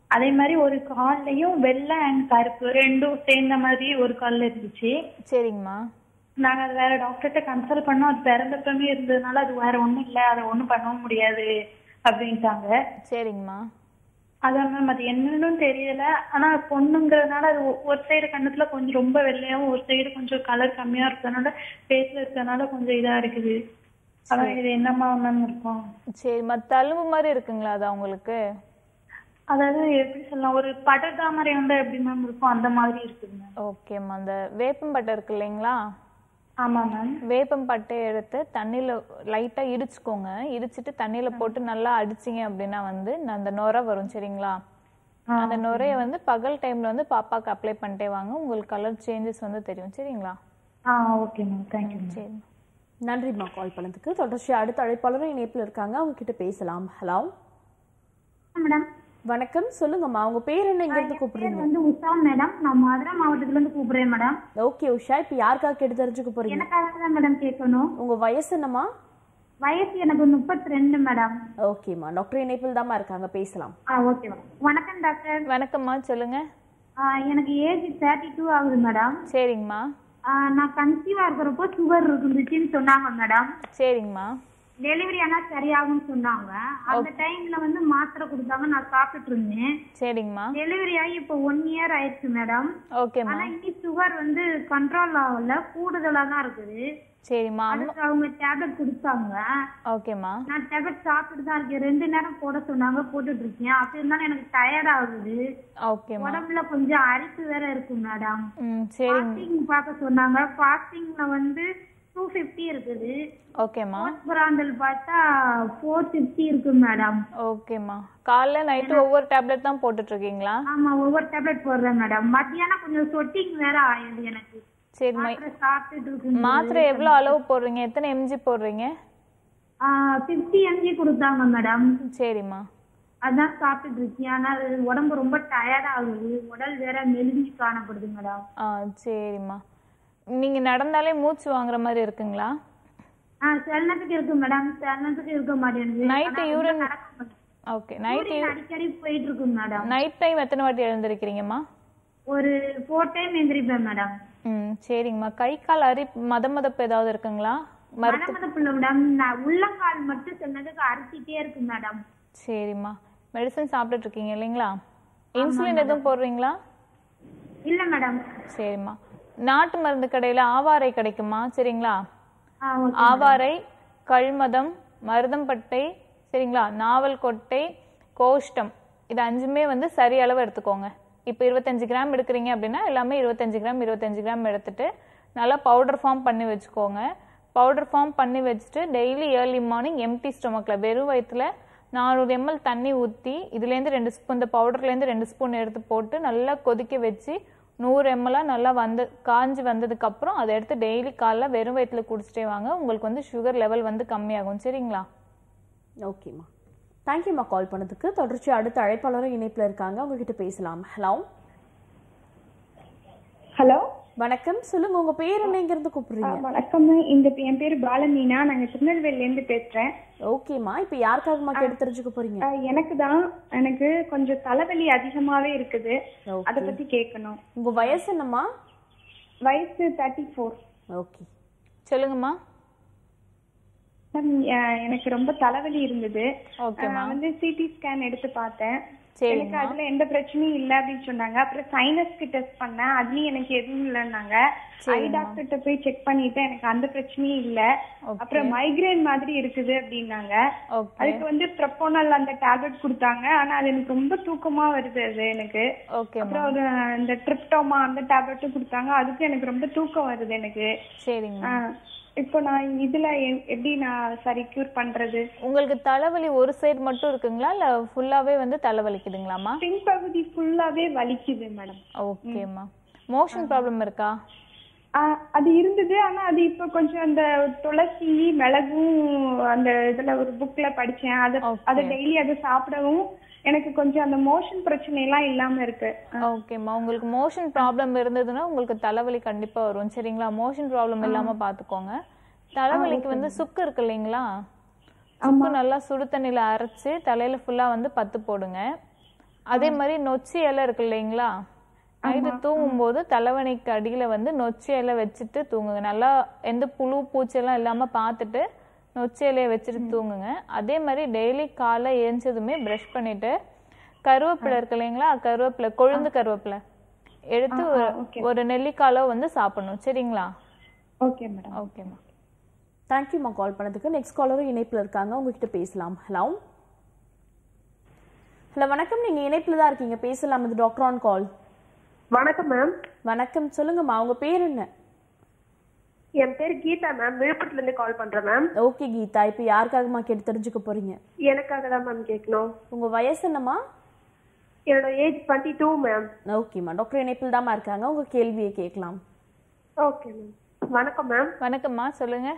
அதே மாதிரி ஒரு கால்லையும் வெள்ளை அண்ட் கருப்பு ரெண்டும் சேர்ந்த மாதிரி ஒரு கால்ல இருந்துச்சு சரிங்கம்மா நாங்க அது வேற டாக்டர்கிட்ட கன்சல்ட் பண்ணோம் அது பிறந்தப்பமே இருந்ததுனால அது வேற ஒண்ணும் இல்ல அதை ஒண்ணும் பண்ணவும் முடியாது அப்படின்ட்டாங்க சரிங்கம்மா அதான் மேம் அது என்னன்னு தெரியல ஆனா பொண்ணுங்கிறதுனால அது ஒ- ஒரு சைடு கண்ணத்துல கொஞ்சம் ரொம்ப வெள்ளையாவும் ஒரு சைடு கொஞ்சம் கலர் கம்மியா இருக்கிறதுனால ஃபேஸ்ல இருக்கிறதுனால கொஞ்சம் இதா இருக்குது அதான் இது என்னமா மேம் இருக்கும் சரிம்மா தழும்பு மாதிரி இருக்குங்களா அது அவங்களுக்கு அதாவது எப்படி சொல்லலாம் ஒரு படர்தாமரை வந்து எப்படி மேம் இருக்கும் அந்த மாதிரி இருக்குது மேம் ஓகேம்மா அந்த வேப்பம்பட்டை இருக்கு இல்லைங்களா ஆமா மேம் வேப்பம்பட்டையை எடுத்து தண்ணியில் லைட்டாக இடிச்சுக்கோங்க இடிச்சிட்டு தண்ணியில் போட்டு நல்லா அடிச்சிங்க அப்படின்னா வந்து அந்த நுரை வரும் சரிங்களா அந்த நுரையை வந்து பகல் டைமில் வந்து பாப்பாக்கு அப்ளை பண்ணிட்டே வாங்க உங்களுக்கு கலர் சேஞ்சஸ் வந்து தெரியும் சரிங்களா ஆ ஓகே மேம் தேங்க்யூ மேம் சரி நன்றிம்மா கால் பண்ணதுக்கு தொடர்ச்சி அடுத்த அழைப்பாளரும் இணைப்பில் இருக்காங்க அவங்க கிட்ட பேசலாம் ஹலோ மேடம் வணக்கம் சொல்லுங்கம்மா உங்க பேர் என்ன எங்க இருந்து கூப்பிடுறீங்க வந்து உஷா மேடம் நான் மதுரை மாவட்டத்துல இருந்து கூப்பிடுறேன் மேடம் ஓகே உஷா இப்ப யாருக்காக கேட்டு தெரிஞ்சுக்க போறீங்க எனக்காக தான் மேடம் கேட்கணும் உங்க வயசு என்னம்மா வயசு எனக்கு முப்பத்தி ரெண்டு மேடம் ஓகேம்மா டாக்டர் இணைப்பில் தாம்மா இருக்காங்க பேசலாம் ஆ ஓகே மேடம் வணக்கம் டாக்டர் வணக்கம்மா சொல்லுங்க ஆ, எனக்கு ஏஜ் தேர்ட்டி டூ ஆகுது மேடம் சரிங்கம்மா ஆ, நான் கன்சீவா இருக்கிறப்போ சுகர் இருந்துச்சுன்னு சொன்னாங்க மேடம் சரிங்கம்மா டெலிவரி ஆனா சரியாகும்னு சொன்னாங்க அந்த டைம்ல வந்து மாத்திரை கொடுத்தாங்க நான் சாப்பிட்டுட்டு இருந்தேன் சரிங்கம்மா டெலிவரி ஆகி இப்போ ஒன் இயர் ஆயிடுச்சு மேடம் ஓகேம்மா ஆனா இன்னி சுகர் வந்து கண்ட்ரோல் ஆகல கூடுதலா தான் இருக்குது சரிம்மா அம்மா அதுக்கு அவங்க டேப்லெட் கொடுத்தாங்க ஓகேம்மா நான் டேப்லெட் சாப்பிட்டுட்டு தான் இருக்கேன் ரெண்டு நேரம் போட சொன்னாங்க போட்டுட்டு இருக்கேன் அப்படி இருந்தாலும் எனக்கு டயர்ட் ஆகுது ஓகேம்மா உடம்புல கொஞ்சம் அரிப்பு வேற இருக்கு மேடம் ம் சரிங்க ஃபாஸ்டிங் பார்க்க சொன்னாங்க ஃபாஸ்டிங்ல வந்து டூ ஃபிஃப்டி இருக்குது ஓகேம்மா பிராண்டல் பார்த்தா ஃபோர் ஃபிஃப்டி இருக்கு மேடம் ஓகேம்மா காலைல நைட்டு ஒவ்வொரு டேப்லெட் தான் போட்டுட்டு இருக்கீங்களா ஆமா ஒவ்வொரு டேப்லெட் போடுறேன் மேடம் மத்தியானம் கொஞ்சம் சொட்டிங் வேற ஆயிடுது எனக்கு சரிம்மா மாத்திரை சாப்பிட்டுட்டு இருக்கு மாத்திரை எவ்வளோ அளவு போடுறீங்க எத்தனை எம்ஜி போடுறீங்க ஃபிஃப்டி எம்ஜி கொடுத்தாங்க மேடம் சரிம்மா அதான் சாப்பிட்டுட்டு இருக்கேன் ஆனா அது உடம்பு ரொம்ப டயர்ட் ஆகுது உடல் வேற மெலிஞ்சு காணப்படுது மேடம் ஆ சரிம்மா நீங்கள் நடந்தாலே மூச்சு வாங்குற மாதிரி இருக்குங்களா ஆ சில நேரத்துக்கு இருக்கு மேடம் சில நேரத்துக்கு இருக்க மாட்டேங்குது நைட்டு ஆனா யூரின் நடக்க மாட்டேங்குது. ஓகே நைட்டு urine அடிக்கடி போயிட்டு இருக்கு மேடம் நைட் டைம் எத்தனை வாட்டி எழுந்திருக்கிறீங்கம்மா ஒரு ஃபோர் டைம் எந்திரிப்பேன் மேடம் ம் சரிங்கம்மா கை கால் அரி மத மதப்பு ஏதாவது இருக்குங்களா மருத்து மனமதப்புல மேடம் நான் உள்ளங்கால் மட்டும் சில நேரத்துக்கு அரிச்சிட்டே இருக்கு மேடம் சரிம்மா மெடிசன் சாப்பிட்டுட்டு இருக்கீங்க இல்லைங்களா இன்சுலின் எதுவும் போடுறீங்களா இல்ல மேடம் சரிம்மா நாட்டு மருந்து கடையில் ஆவாரை கிடைக்குமா சரிங்களா ஆ ஓகே ஆவாரை கல்மதம் மருதம்பட்டை சரிங்களா நாவல் கொட்டை கோஷ்டம் இது அஞ்சுமே வந்து சரி அளவு எடுத்துக்கோங்க இப்போ இருபத்தஞ்சு கிராம் எடுக்கிறீங்க அப்படின்னா எல்லாமே இருபத்தஞ்சு கிராம் இருபத்தஞ்சு கிராம் எடுத்துட்டு நல்லா பவுடர் ஃபார்ம் பண்ணி வச்சுக்கோங்க பவுடர் ஃபார்ம் பண்ணி வச்சுட்டு டெய்லி ஏர்லி மார்னிங் எம்டி ஸ்டொமக்கில் வெறும் வயிற்றுல நானூறு எம்எல் தண்ணி ஊற்றி இதுலேருந்து ரெண்டு ஸ்பூன் இந்த பவுடர்லேருந்து ரெண்டு ஸ்பூன் எடுத்து போட்டு நல்லா கொதிக்க வச்சு நூறு எம்எல்லாம் நல்லா வந்து காஞ்சி வந்ததுக்கப்புறம் அதை எடுத்து டெய்லி காலைல வெறும் வயிற்றுல குடிச்சிட்டே வாங்க உங்களுக்கு வந்து சுகர் லெவல் வந்து கம்மியாகும் சரிங்களா ஓகேம்மா தேங்க்யூம்மா கால் பண்ணதுக்கு தொடர்ச்சி அடுத்த அழைப்பாளரும் இணைப்பில் இருக்காங்க உங்ககிட்ட பேசலாம் ஹலோ ஹலோ வணக்கம் சொல்லுங்க உங்க பேர் என்ன எங்க இருந்து கூப்பிடுறீங்க வணக்கம் இந்த என் பேரு பாலமீனா நாங்க திருநெல்வேலில இருந்து பேசுறேன் ஓகேம்மா இப்ப யாருக்காகமா கேட்டு தெரிஞ்சுக்க போறீங்க அஹ், எனக்கு தான் எனக்கு கொஞ்சம் தலைவலி அதிகமாவே இருக்குது Okay. அத பத்தி கேட்கணும் உங்க வயசு என்னம்மா வயசு தேர்ட்டி ஃபோர் ஓகே சொல்லுங்கம்மா எனக்கு ரொம்ப தலைவலி இருந்தது ஓகேம்மா நான் வந்து சிடி ஸ்கேன் எடுத்து பார்த்தேன் சரிம்மா. எனக்கு அதுல எந்த பிரச்சனையும் இல்ல அப்படின்னு சொன்னாங்க அப்புறம் சைனஸ்க்கு டெஸ்ட் பண்ணேன் அதுலயும் எனக்கு எதுவும் இல்லைன்னாங்க ஐ டாக்டர்கிட்ட போய் செக் பண்ணிட்டேன் எனக்கு அந்த பிரச்சனையும் இல்ல Okay. அப்புறம் மைக்ரேன் மாதிரி இருக்குது அப்படின்னாங்க ஓகே அதுக்கு வந்து ப்ரப்போனல் அந்த டேப்லெட் கொடுத்தாங்க ஆனா அது எனக்கு ரொம்ப தூக்கமா வருது அது எனக்கு ஓகேம்மா அப்புறம் ஒரு இந்த ட்ரிப்டோமா அந்த டேப்லெட்டும் கொடுத்தாங்க அதுக்கும் எனக்கு ரொம்ப தூக்கம் வருது எனக்கு சரிங்கம்மா ஆஹ் இப்போ நான் இதுல எ- எப்படி நான் சரி கியூர் பண்றது உங்களுக்கு தலைவலி ஒரு சைடு மட்டும் இருக்குங்களா இல்ல ஃபுல்லாவே வந்து தலைவலிக்குதுங்களாம்மா பின்பகுதி ஃபுல்லாவே வலிக்குது மேடம் ஓகேம்மா மோஷன் ப்ராப்ளம் இருக்கா அது இருந்தது ஆனா அது இப்போ கொஞ்சம் அந்த துளசி மிளகும் அந்த இதுல ஒரு புக்ல படிச்சேன் அத Okay. அத டெய்லி அதை சாப்பிடவும் எனக்கு கொஞ்சம் அந்த மோஷன் பிரச்சனை எல்லாம் இல்லாம இருக்கு ஓகேம்மா உங்களுக்கு மோஷன் ப்ராப்ளம் இருந்ததுன்னா உங்களுக்கு தலைவலி கண்டிப்பா வரும் சரிங்களா மோஷன் ப்ராப்ளம் இல்லாம பாத்துக்கோங்க தலைவலிக்கு வந்து சுக்கு இருக்கு இல்லைங்களா சுக்கு நல்லா சுடு தண்ணியில அரைச்சு தலையில ஃபுல்லா வந்து பத்து போடுங்க அதே மாதிரி நொச்சி இலை இருக்கு இல்லைங்களா நைட்டு தூங்கும்போது தலைவணிக்கு அடியில வந்து நொச்சி இலை வச்சுட்டு தூங்குங்க நல்லா எந்த புழு பூச்செல்லாம் இல்லாம பார்த்துட்டு நொச்சி இலையை வச்சுட்டு தூங்குங்க அதே மாதிரி டெய்லி காலை எழுந்ததுமே ப்ரஷ் பண்ணிட்டு கருவேப்பிலை இருக்கு இல்லைங்களா கருவேப்பிலை கொழுந்து கருவேப்பிலை எடுத்து ஒரு- ஒரு நெல்லிக்காலோ வந்து சாப்பிடணும் சரிங்களா ஓகே மேடம் ஓகேம்மா தேங்க்யூம்மா கால் பண்ணதுக்கு நெக்ஸ்ட் காலரும் இணைப்பில் இருக்காங்க உங்ககிட்ட பேசலாம் ஹலோ ஹலோ வணக்கம் நீங்க இணைப்பில் தான் இருக்கீங்க பேசலாம் இது டாக்டர் ஆன் கால் வணக்கம் மேம் வணக்கம் சொல்லுங்கம்மா உங்க பேர் என்ன என் பேர் கீதா மேம் விழுப்புரத்துல இருந்து கால் பண்றேன் மேம் ஓகே கீதா இப்போ யாருக்காகம்மா கேட்டு தெரிஞ்சுக்க போறீங்க எனக்காக தான் மேம் கேட்கணும் உங்க வயசு என்னம்மா என்னோட ஏஜ் டுவெண்ட்டி டூ மேம் ஓகேம்மா டாக்டர் இணைப்பில் தாம்மா இருக்காங்க உங்க கேள்வியை கேட்கலாம் ஓகே மேம் வணக்கம் மேம் வணக்கம்மா சொல்லுங்க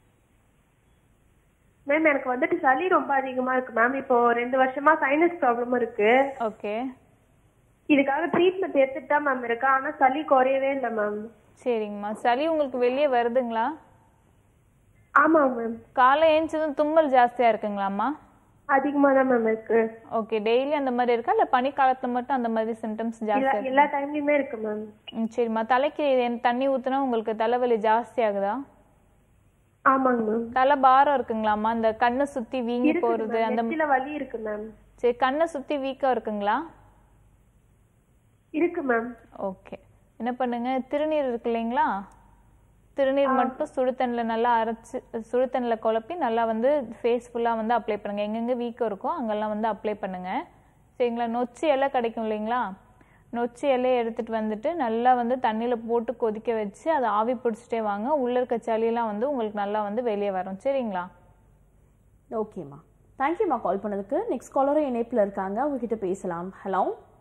மேம் எனக்கு வந்துட்டு சளி ரொம்ப அதிகமா இருக்கு மேம் இப்போ ரெண்டு வருஷமா சைனஸ் ப்ராப்ளம் இருக்கு ஓகே இதுக்காக ட்ரீட்மெண்ட் எடுத்துட்டு தான் மேம் இருக்கேன் ஆனா சளி குறையவே இல்லை மேம் சரிங்கம்மா சளி உங்களுக்கு வெளியே வருதுங்களா ஆமா மேம் காலை ஏஞ்சதும் தும்மல் ஜாஸ்தியா இருக்குங்களாம்மா அதிகமா தான் மேம் இருக்கு ஓகே டெய்லி அந்த மாதிரி இருக்கா இல்ல பனிக்காலத்துல மட்டும் அந்த மாதிரி சிம்டம்ஸ் எல்லா ஜாஸ்தியா இருக்கு எல்லா டைம்லயுமே இருக்கு மேம் ம், சரிம்மா தலைக்கு என் தண்ணி ஊத்துனா உங்களுக்கு தலைவலி ஜாஸ்தி ஆகுதா ஆமாங்க மேம் தலை பாரம் இருக்குங்களாம்மா அந்த கண்ணை சுத்தி வீங்கி இருக்கு போறது அந்த நெத்தில வலி இருக்கு மேம் சரி கண்ணை சுத்தி வீக்கம் இருக்குங்களா இருக்கு மேம் ஓகே என்ன பண்ணுங்க திருநீர் இருக்கு இல்லைங்களா திருநீர் மட்டும் சுடுதண்ணில் நல்லா அரைச்சு சுடுதண்ணில் குழப்பி நல்லா வந்து ஃபேஸ் ஃபுல்லாக வந்து அப்ளை பண்ணுங்க எங்கெங்க வீக்கம் இருக்கோ அங்கெல்லாம் வந்து அப்ளை பண்ணுங்க சரிங்களா நொச்சி இலை கிடைக்கும் இல்லைங்களா நொச்சி இலையை எடுத்துட்டு வந்துட்டு நல்லா வந்து தண்ணியில் போட்டு கொதிக்க வச்சு அதை ஆவி பிடிச்சிட்டே வாங்க உள்ள இருக்க சளியெல்லாம் வந்து உங்களுக்கு நல்லா வந்து வெளியே வரும் சரிங்களா ஓகேம்மா தேங்க்யூம்மா கால் பண்ணதுக்கு நெக்ஸ்ட் காலரும் இணைப்பில் இருக்காங்க உங்ககிட்ட பேசலாம் ஹலோ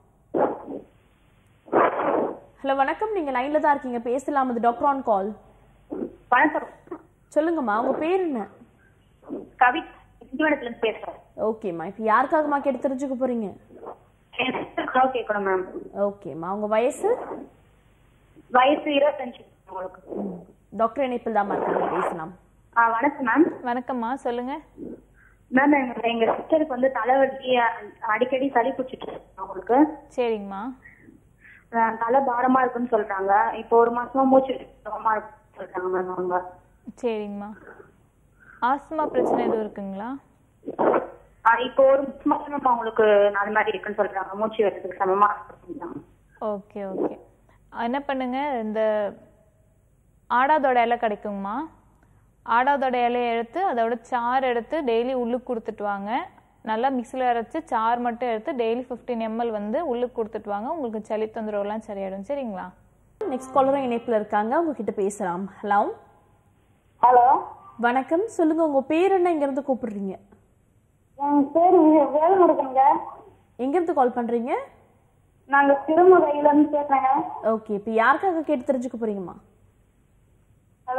ஹலோ வணக்கம் நீங்க லைன்ல தான் இருக்கீங்க பேசலாம் இது டாக்டர் ஆன் கால் வணக்கம் சொல்லுங்கம்மா உங்க பேர் என்ன கவி திண்டிவனத்துல இருந்து பேசுறேன் ஓகேம்மா இப்போ யாருக்காகம்மா கேட்டு தெரிஞ்சுக்க போறீங்க என் sister-க்காக கேட்கணும் மேம் ஓகேம்மா உங்க வயசு வயசு இருபத்தஞ்சு உங்களுக்கு டாக்டர் இணைப்பில் தான் இருக்காங்க பேசலாம் ஆ, வணக்கம் மேம் வணக்கம்மா சொல்லுங்க மேம் எங்க எங்க சிஸ்டருக்கு வந்து தலைவலி அ- அடிக்கடி சளி பிடிச்சிட்டு இருக்கு அவங்களுக்கு சரிங்கம்மா ஆ, தலை பாரமா இருக்குன்னு சொல்றாங்க இப்போ ஒரு மாசமா மூச்சு சுகமா இருக்குன்னு சொல்றாங்க மேம் அவங்க சரிங்கம்மா ஆஸ்துமா பிரச்சனை எதுவும் இருக்குங்களா ஆ, இப்போ ஒரு மாசமா அவங்களுக்கு அது மாதிரி இருக்குன்னு சொல்றாங்க மூச்சு வரதுக்கு சமமா இருக்குன்னு ஓகே ஓகே என்ன பண்ணுங்க இந்த ஆடாதோட இலை கிடைக்குங்கம்மா ஆடாதோட இலையை எடுத்து அதோட சாறு எடுத்து டெய்லி உள்ளுக்கு கொடுத்துட்டு வாங்க நல்லா மிக்சியில் அரைச்சு சாறு மட்டும் எடுத்து டெய்லி ஃபிஃப்டீன் எம்எல் வந்து உள்ளுக்கு கொடுத்துட்டு வாங்க உங்களுக்கு சளி தொந்தரவுலாம் சரியாயிடும் சரிங்களா நெக்ஸ்ட் காலரும் இணைப்பில் இருக்காங்க உங்ககிட்ட பேசலாம் ஹலோ ஹலோ வணக்கம் சொல்லுங்க உங்க பேர் என்ன இங்க இருந்து கூப்பிடுறீங்க என் பேரு வேலுமுருகனுங்க எங்கிருந்து கால் பண்றீங்க நாங்க திருமுகையில இருந்து பேசுறேங்க ஓகே இப்போ யாருக்காக கேட்டு தெரிஞ்சுக்க போறீங்கம்மா ஹலோ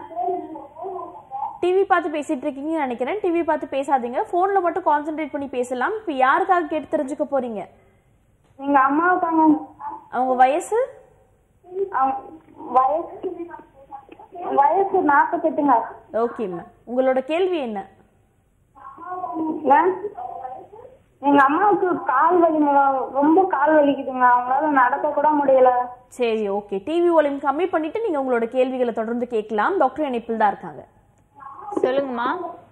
டிவி பார்த்து பேசிட்டு இருக்கீங்கன்னு நினைக்கிறேன் டிவி பார்த்து பேசாதீங்க போன்ல மட்டும் கான்சென்ட்ரேட் பண்ணி பேசலாம் இப்போ யாருக்காக கேட்டு தெரிஞ்சுக்க போறீங்க எங்க அம்மாவுக்காங்க அவங்க வயசு அவங்க வயசு வயசு நாற்பத்தெட்டுங்க ஓகேம்மா உங்களோட கேள்வி என்ன மேம் எங்க அம்மாவுக்கு கால் வலிங்க ரொம்ப கால் வலிக்குதுங்க அவங்களால நடக்க கூட முடியல சரி ஓகே டிவி வால்யூம் கம்மி பண்ணிட்டு நீங்க உங்களோட கேள்விகளை தொடர்ந்து கேட்கலாம் டாக்டர் இணைப்பில் தான் இருக்காங்க சொல்லுங்கம்மா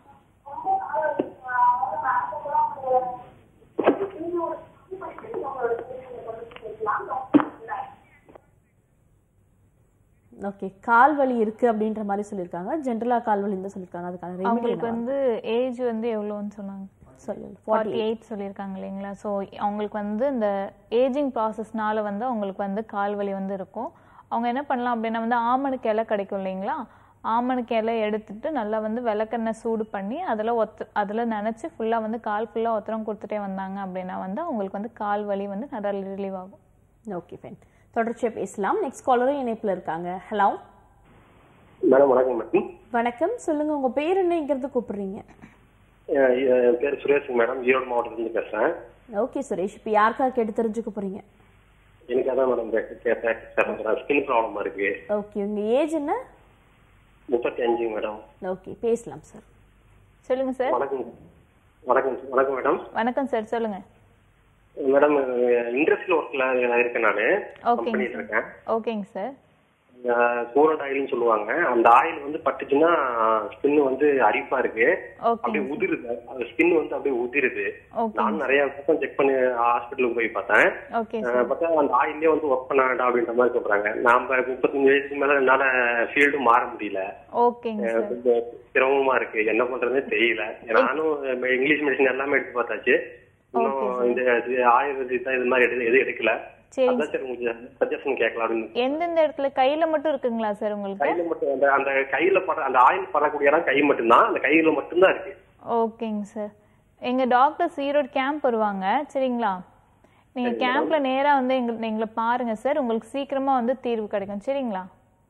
ஓகே கால் வலி இருக்கு அப்படின்ற மாதிரி சொல்லியிருக்காங்க ஜென்ரலா கால் வலி தான் சொல்லியிருக்காங்க அதுக்கான ரெமெடி அவங்களுக்கு வந்து ஏஜ் வந்து எவ்வளோன்னு சொன்னாங்க சொல்லு ஃபார்ட்டி எயிட் சொல்லியிருக்காங்க இல்லைங்களா ஸோ அவங்களுக்கு வந்து இந்த ஏஜிங் ப்ராசஸ்னால வந்து அவங்களுக்கு வந்து கால் வலி வந்து இருக்கும் அவங்க என்ன பண்ணலாம் அப்படின்னா வந்து ஆமணுக்கு இலை கிடைக்கும் இல்லைங்களா ஆமணுக்கு இலை எடுத்துட்டு நல்லா வந்து விளக்கெண்ணெய் சூடு பண்ணி அதில் ஒத்து அதில் நினச்சி ஃபுல்லாக வந்து கால் ஃபுல்லாக ஒத்தரம் கொடுத்துட்டே வந்தாங்க அப்படின்னா வந்து அவங்களுக்கு வந்து கால் வலி வந்து நல்லா ரிலீவ் ஆகும் ஓகே ஃபைன் தொடர்ச்சியா பேசலாம் நெக்ஸ்ட் காலரும் இணைப்பில் இருக்காங்க ஹலோ மேடம் வணக்கம் மேடம் வணக்கம் சொல்லுங்க உங்க பேர் என்ன இங்கிருந்து கூப்பிடுறீங்க என் என் பேர் சுரேஷ் மேடம் ஈரோடு மாவட்டத்திலிருந்து பேசுறேன் ஓகே சுரேஷ் இப்போ யாருக்காக கேட்டு தெரிஞ்சுக்க போறீங்க எனக்கு அதான் மேடம் கேட்டேன் ஸ்கின் ப்ராப்ளமா இருக்கு ஓகே உங்க ஏஜ் என்ன முப்பத்தி அஞ்சு மேடம் ஓகே பேசலாம் சார் சொல்லுங்க சார் வணக்கம் வணக்கம் வணக்கம் மேடம் வணக்கம் சார் சொல்லுங்க மேடம் இண்டஸ்ட்ரியல் ஒர்க்ல இருக்கேன் நானு ஓகேங்க பண்ணிட்டு இருக்கேன் ஓகேங்க சார் கோரண்ட் ஆயில்னு சொல்லுவாங்க அந்த ஆயில் வந்து பட்டுச்சுன்னா ஸ்கின் வந்து அரிப்பா இருக்கு ஓகே அப்படியே உதிருது அந்த ஸ்கின் வந்து அப்படியே உதிருது ஓகே நான் நிறைய பக்கம் செக் பண்ணி ஹாஸ்பிட்டலுக்கு போய் பார்த்தேன் ஓகே அஹ் சார் பார்த்தா அந்த ஆயிலே வந்து ஒர்க் பண்ண வேண்டாம் அப்படின்ற மாதிரி சொல்றாங்க நாம முப்பத்தஞ்சு வயசுக்கு மேல என்னால ஃபீல்டு மாற முடியல ஓகேங்க அஹ் சார் கொஞ்சம் சிரமமா இருக்கு என்ன பண்றதுன்னு தெரியல நானும் அஹ் இங்கிலீஷ் மெடிசன் எல்லாமே எடுத்து பார்த்தாச்சு இன்னும் இந்த இது ஆயுர்வேதிக் இது மாதிரி எது எதுவும் எடுக்கல சரி அதான் சரி உங்களுக்கு சஜஷன் கேட்கலாம் அப்படின்னு எந்தெந்த இடத்துல கையில மட்டும் இருக்குங்களா சார் உங்களுக்கு கையில மட்டும் அந்த அந்த கையில பட அந்த ஆயில் படக்கூடிய இடம் கை மட்டும்தான் அந்த கையில மட்டும்தான் இருக்கு ஓகேங்க சார் எங்க டாக்டர்ஸ் ஈரோடு கேம்ப் வருவாங்க சரிங்களா நீங்க கேம்ப்ல நேரா வந்து எங்க எங்களை பாருங்க சார் உங்களுக்கு சீக்கிரமா வந்து தீர்வு கிடைக்கும் சரிங்களா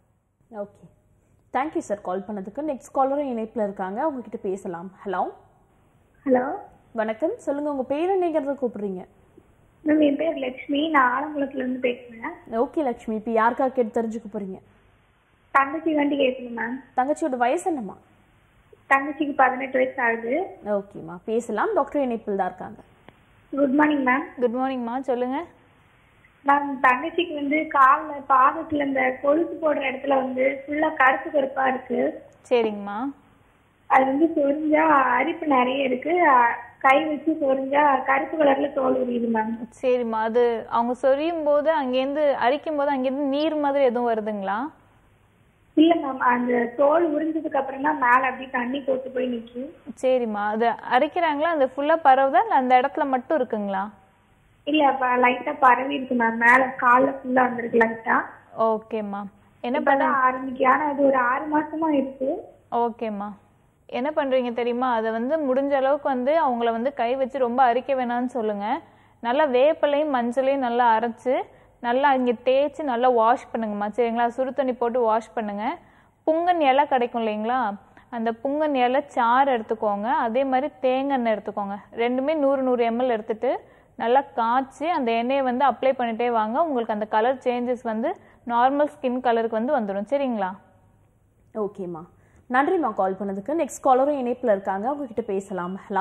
ஓகே தேங்க்யூ சார் கால் பண்ணதுக்கு நெக்ஸ்ட் காலரும் இணைப்பில் இருக்காங்க அவங்க கிட்ட பேசலாம் ஹலோ ஹலோ வணக்கம் சொல்லுங்க உங்க பேர் என்னங்கிறத கூப்பிடுறீங்க மேம் என் பேர் லட்சுமி நான் ஆலங்குளத்துல இருந்து பேசுறேன் ஓகே லக்ஷ்மி இப்போ யாருக்காக கேட்டு தெரிஞ்சுக்க போறீங்க தங்கச்சி வண்டி கேட்கணும் மேம் தங்கச்சியோட வயசு என்னம்மா தங்கச்சிக்கு பதினெட்டு வயசு ஆகுது ஓகேம்மா பேசலாம் டாக்டர் இணைப்பில் தான் இருக்காங்க குட் மார்னிங் மேம் குட் மார்னிங்மா சொல்லுங்க மேம் தங்கச்சிக்கு வந்து கால்ல பாதத்துல இந்த கொலுசு போடுற இடத்துல வந்து ஃபுல்லா கருப்பு கருப்பா இருக்கு சரிங்கம்மா அது வந்து சொரிஞ்சா அரிப்பு நிறைய இருக்கு அ- கை வச்சு சொரிஞ்சா கருப்பு கலர்ல தோல் உரியுது மேம் சரிம்மா அது அவங்க சொரியும் போது அங்கேருந்து அரிக்கும் போது அங்கேருந்து நீர் மாதிரி எதுவும் வருதுங்களா இல்ல மேம் அந்த தோல் உறிஞ்சதுக்கு அப்புறம் தான் மேல அப்படியே தண்ணி போட்டு போய் நிக்கும் சரிம்மா அது அரிக்கிறாங்களா அந்த ஃபுல்லா பரவுதா இல்லை அந்த இடத்துல மட்டும் இருக்குங்களா இல்ல அப்ப லைட்டா பரவி இருக்கு மேம் மேல கால்ல ஃபுல்லா வந்திருக்கு லைட்டா ஓகேம்மா என்ன பண்ண இப்பதான் ஆரம்பிக்கு ஆனா அது ஒரு ஆறு மாசமா இருக்கு ஓகேம்மா என்ன பண்றீங்க தெரியுமா அதை வந்து முடிஞ்ச அளவுக்கு வந்து அவங்கள வந்து கை வச்சு ரொம்ப அரிக்க வேணாம்னு சொல்லுங்க நல்லா வேப்பிலையும் மஞ்சளையும் நல்லா அரைச்சு நல்லா இங்கே தேய்ச்சி நல்லா வாஷ் பண்ணுங்கம்மா சரிங்களா சுடு தண்ணி போட்டு வாஷ் பண்ணுங்க புங்கன் இலை கிடைக்கும் இல்லைங்களா அந்த புங்கன் இலை சாறு எடுத்துக்கோங்க அதே மாதிரி தேங்காய் எண்ணெய் எடுத்துக்கோங்க ரெண்டுமே நூறு நூறு எம்எல் எடுத்துட்டு நல்லா காய்ச்சி அந்த எண்ணெயை வந்து அப்ளை பண்ணிட்டே வாங்க உங்களுக்கு அந்த கலர் சேஞ்சஸ் வந்து நார்மல் ஸ்கின் கலருக்கு வந்து வந்துடும் சரிங்களா ஓகேம்மா நன்றிம்மா கால் பண்ணதுக்கு நெக்ஸ்ட் காலரும் இணைப்பில் இருக்காங்க அவங்க கிட்ட பேசலாம் ஹலோ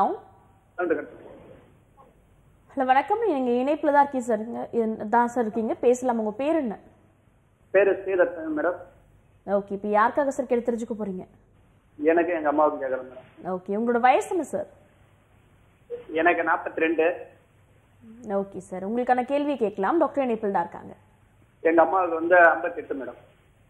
ஹலோ வணக்கம் எங்க இணைப்பில் தான் இருக்கீங்க சார் தான் சார் இருக்கீங்க பேசலாம் உங்க பேர் என்ன பேரு ஸ்ரீதர் மேடம் ஓகே இப்போ யாருக்காக சார் கேட்டு தெரிஞ்சுக்க போறீங்க எனக்கு எங்க அம்மாவுக்கு கேட்கறேன் மேடம் ஓகே உங்களோட வயசு என்ன சார் எனக்கு நாற்பத்தி ரெண்டு ஓகே சார் உங்களுக்கான கேள்வியை கேட்கலாம் டாக்டர் இணைப்பில் தான் இருக்காங்க எங்க அம்மாவுக்கு வந்து ஐம்பத்தெட்டு மேடம்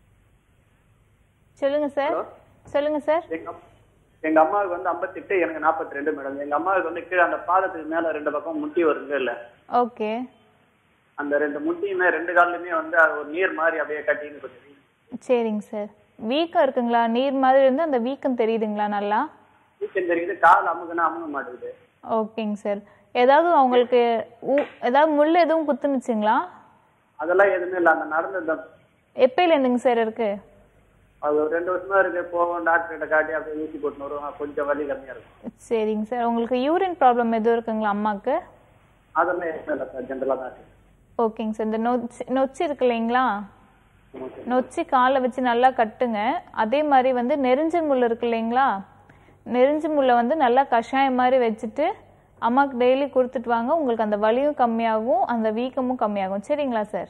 சொல்லுங்க சார் சொல்லுங்க சார் எங்க அம்- எங்க அம்மாவுக்கு வந்து ஐம்பத்தெட்டு எனக்கு நாற்பத்தி ரெண்டு மேடம் எங்க அம்மாவுக்கு வந்து கீழே அந்த பாதத்துக்கு மேல ரெண்டு பக்கம் முட்டி வருங்க இல்ல ஓகே அந்த ரெண்டு முட்டியுமே ரெண்டு கால்லையுமே வந்து அது ஒரு நீர் மாதிரி அப்படியே கட்டின்னு இருக்குது சரிங்க சார் வீக்கம் இருக்குங்களா நீர் மாதிரி இருந்து அந்த வீக்கம் தெரியுதுங்களா நல்லா வீக்கம் தெரியுது கால் அமுகுனா அமுக மாட்டேங்குது ஓகேங்க சார் ஏதாவது அவங்களுக்கு ஊ- ஏதாவது முள் எதுவும் குத்துனுச்சுங்களா அதெல்லாம் எதுவுமே இல்லை அந்த நடந்த எப்பயில இருந்துங்க சார் இருக்கு அது ஒரு ரெண்டு வருஷமா இருக்கு போவோம் டாக்டர் கிட்ட காட்டி அப்படியே ஊசி போட்டு வருவோம் கொஞ்சம் வலி கம்மியா இருக்கும் சரிங்க சார் உங்களுக்கு யூரின் ப்ராப்ளம் எதுவும் இருக்குங்களா அம்மாவுக்கு அதெல்லாம் எதுவுமே இல்லை சார் ஜென்ரலா தான் இருக்கு ஓகேங்க சார் இந்த நொச்சி நொச்சி இருக்கு இல்லைங்களா நொச்சி காலை வச்சு நல்லா கட்டுங்க அதே மாதிரி வந்து நெரிஞ்ச முள் இருக்கு இல்லைங்களா நெரிஞ்ச முள்ளை வந்து நல்லா கஷாயம் மாதிரி வச்சுட்டு அம்மாவுக்கு டெய்லி கொடுத்துட்டு வாங்க உங்களுக்கு அந்த வலியும் கம்மியாகும் அந்த வீக்கமும் கம்மியாகும் சரிங்களா sir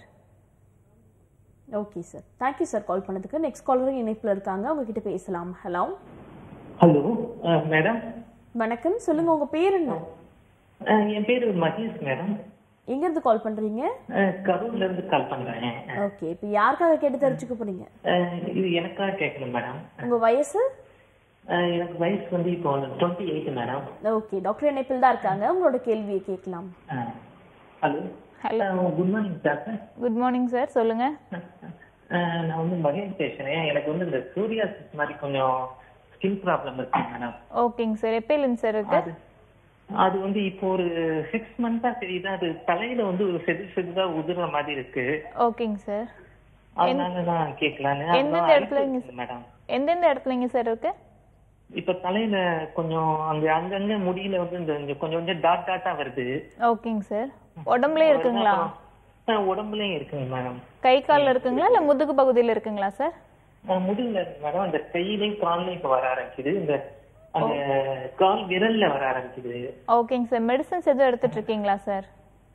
okay sir thank you sir call பண்ணதுக்கு நெக்ஸ்ட் காலரும் இணைப்பில் இருக்காங்க அவங்க கிட்ட பேசலாம் ஹலோ ஹலோ மேடம் வணக்கம் சொல்லுங்க உங்க பேர் என்ன என் பேரு மகேஷ் மேடம் எங்க இருந்து கால் பண்றீங்க அஹ், கரூர்ல இருந்து கால் பண்றேன் ஓகே இப்போ யாருக்காக கேட்டு தெரிஞ்சுக்க போறீங்க அஹ், இது எனக்காக கேட்கணும் மேடம் உங்க வயசு அஹ், எனக்கு வயசு வந்து இப்போ twenty eight madam okay doctor இணைப்பில் தான் இருக்காங்க உங்களோட கேள்வியை கேட்கலாம் hello hello good morning doctor good morning sir சொல்லுங்க அஹ், நான் வந்து மகேஷ் பேசுறேன் எனக்கு வந்து இந்த சூரியாசிஸ் மாதிரி கொஞ்சம் ஸ்கின் ப்ராப்ளம் இருக்கு மேடம் ஓகேங்க சார் எப்பயிலேருந்து சார் இருக்கு அது வந்து இப்போ ஒரு சிக்ஸ் மந்த்தா தெரியுது அது தலையில வந்து ஒரு செது செதுதா உதிர்ற மாதிரி இருக்கு ஓகேங்க சார் அதனால நான் கேட்கலான்னு எந்தெந்த இடத்துலங்க மேடம் எந்தெந்த இடத்துலங்க சார் இருக்கு இப்ப தலையில கொஞ்சம் அங்க அங்கங்க முடியில வந்து இந்த இந்த கொஞ்சம் கொஞ்சம் டாட் டாட்டா வருது ஓகேங்க சார் உடம்புல இருக்குங்களா அஹ் உடம்புலயும் இருக்குங்க மேடம் கை கால்ல இருக்குங்களா இல்ல முதுகு பகுதியில இருக்குங்களா சார் அஹ் முதுகுல இருக்கு மேடம் அந்த கையிலையும் கால்லையும் இப்ப வர ஆரம்பிக்குது இந்த அந்த கால் விரல்ல வர ஆரம்பிக்குது ஓகேங்க சார் மெடிசன்ஸ் எதுவும் எடுத்துட்டு இருக்கீங்களா சார்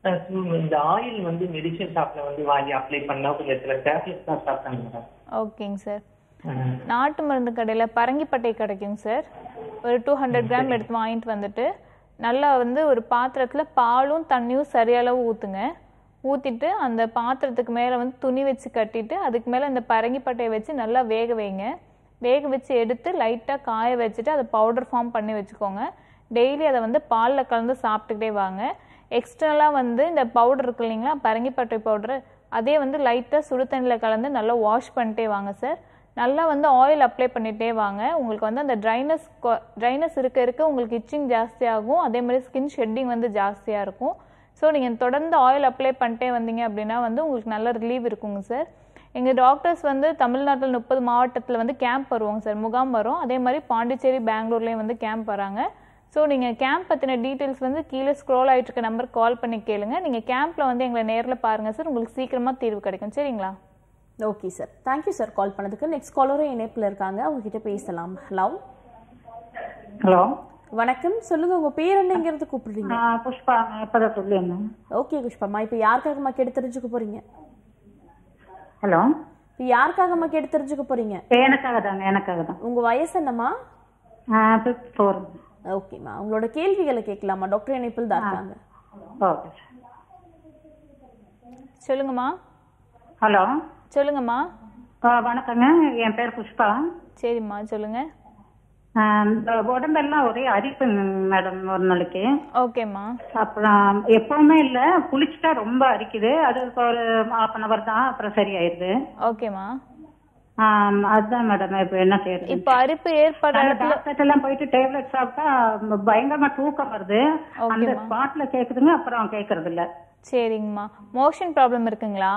அஹ் சும்- இந்த ஆயில் வந்து மெடிசன் ஷாப்ல வந்து வாங்கி அப்ளை பண்ணா கொஞ்சம் சில டேப்லெட்ஸ் தான் சாப்பிட்டாங்க மேடம் ஓகேங்க சார் நாட்டு மருந்து கடையில் பரங்கிப்பட்டை கிடைக்குங்க சார் ஒரு டூ ஹண்ட்ரட் கிராம் எடுத்து வாங்கிட்டு வந்துட்டு நல்லா வந்து ஒரு பாத்திரத்தில் பாலும் தண்ணியும் சரியாளவு ஊற்றுங்க ஊற்றிட்டு அந்த பாத்திரத்துக்கு மேலே வந்து துணி வச்சு கட்டிட்டு அதுக்கு மேலே இந்த பரங்கிப்பட்டையை வச்சு நல்லா வேக வைங்க வேக வச்சு எடுத்து லைட்டாக காய வச்சுட்டு அதை பவுடர் ஃபார்ம் பண்ணி வச்சுக்கோங்க டெய்லி அதை வந்து பாலில் கலந்து சாப்பிட்டுக்கிட்டே வாங்க எக்ஸ்டர்னலாக வந்து இந்த பவுடர் இருக்கு இல்லைங்களா பரங்கிப்பட்டை பவுடர் அதே வந்து லைட்டாக சுடு தண்ணியில் கலந்து நல்லா வாஷ் பண்ணிட்டே வாங்க சார் நல்லா வந்து ஆயில் அப்ளை பண்ணிட்டே வாங்க உங்களுக்கு வந்து அந்த ட்ரைனஸ் ட்ரைனஸ் இருக்க இருக்க உங்களுக்கு இச்சிங் ஜாஸ்தியாகும் அதே மாதிரி ஸ்கின் ஷெட்டிங் வந்து ஜாஸ்தியாக இருக்கும் ஸோ நீங்கள் தொடர்ந்து ஆயில் அப்ளை பண்ணிட்டே வந்தீங்க அப்படின்னா வந்து உங்களுக்கு நல்ல ரிலீவ் இருக்குங்க சார் எங்கள் டாக்டர்ஸ் வந்து தமிழ்நாட்டில் முப்பது மாவட்டத்தில் வந்து கேம்ப் வருவாங்க சார் முகாம் வரும் அதே மாதிரி பாண்டிச்சேரி பெங்களூர்லேயும் வந்து கேம்ப் வராங்க ஸோ நீங்கள் கேம்ப் பற்றின டீட்டெயில்ஸ் வந்து கீழே ஸ்க்ரோல் ஆகிட்டு இருக்க நம்பர் கால் பண்ணி கேளுங்க நீங்கள் கேம்ப்பில் வந்து எங்களை நேரில் பாருங்கள் சார் உங்களுக்கு சீக்கிரமாக தீர்வு கிடைக்கும் சரிங்களா okay sir thank you sir call பண்ணதுக்கு நெக்ஸ்ட் காலரும் இணைப்பில் இருக்காங்க அவங்க கிட்ட பேசலாம் ஹலோ ஹலோ வணக்கம் சொல்லுங்க உங்க பேர் என்னங்கிறது கூப்பிடுறீங்க புஷ்பா இப்பதான் சொல்லுங்க ஓகே புஷ்பாமா இப்போ யாருக்காகம்மா கேட்டு தெரிஞ்சுக்க போறீங்க ஹலோ இப்போ யாருக்காகம்மா கேட்டு தெரிஞ்சுக்க போறீங்க எனக்காக தாங்க எனக்காக தான் உங்க வயசு என்னம்மா ஃபிஃப்த் ஃபோர் ஓகேம்மா உங்களோட கேள்விகளை கேட்கலாமா டாக்டர் இணைப்பில் தான் இருக்காங்க ஓகே சொல்லுங்கம்மா ஹலோ சொல்லுங்கம்மா வணக்கங்க என் பேர் புஷ்பா சரிம்மா சொல்லுங்க ஆ, இந்த உடம்பெல்லாம் ஒரே அரிப்பு மேடம் ஒரு நாளைக்கு ஓகேம்மா அப்புறம் எப்பவுமே இல்ல குளிச்சுட்டா ரொம்ப அரிக்குது அது ஒரு ஹாஃப் அன் அவர் தான் அப்புறம் சரியாயிருது ஓகேம்மா ஆம், அதுதான் மேடம் இப்ப என்ன செய்யறது இப்போ அரிப்பு ஏற்படுற இடத்துல டாக்டர் எல்லாம் போயிட்டு டேப்லெட் சாப்பிட்டா பயங்கரமா தூக்கம் வருது அந்த ஓகேம்மா. ஸ்பாட்ல கேக்குதுங்க அப்புறம் கேக்குறது இல்ல சரிங்கம்மா மோஷன் ப்ராப்ளம் இருக்குங்களா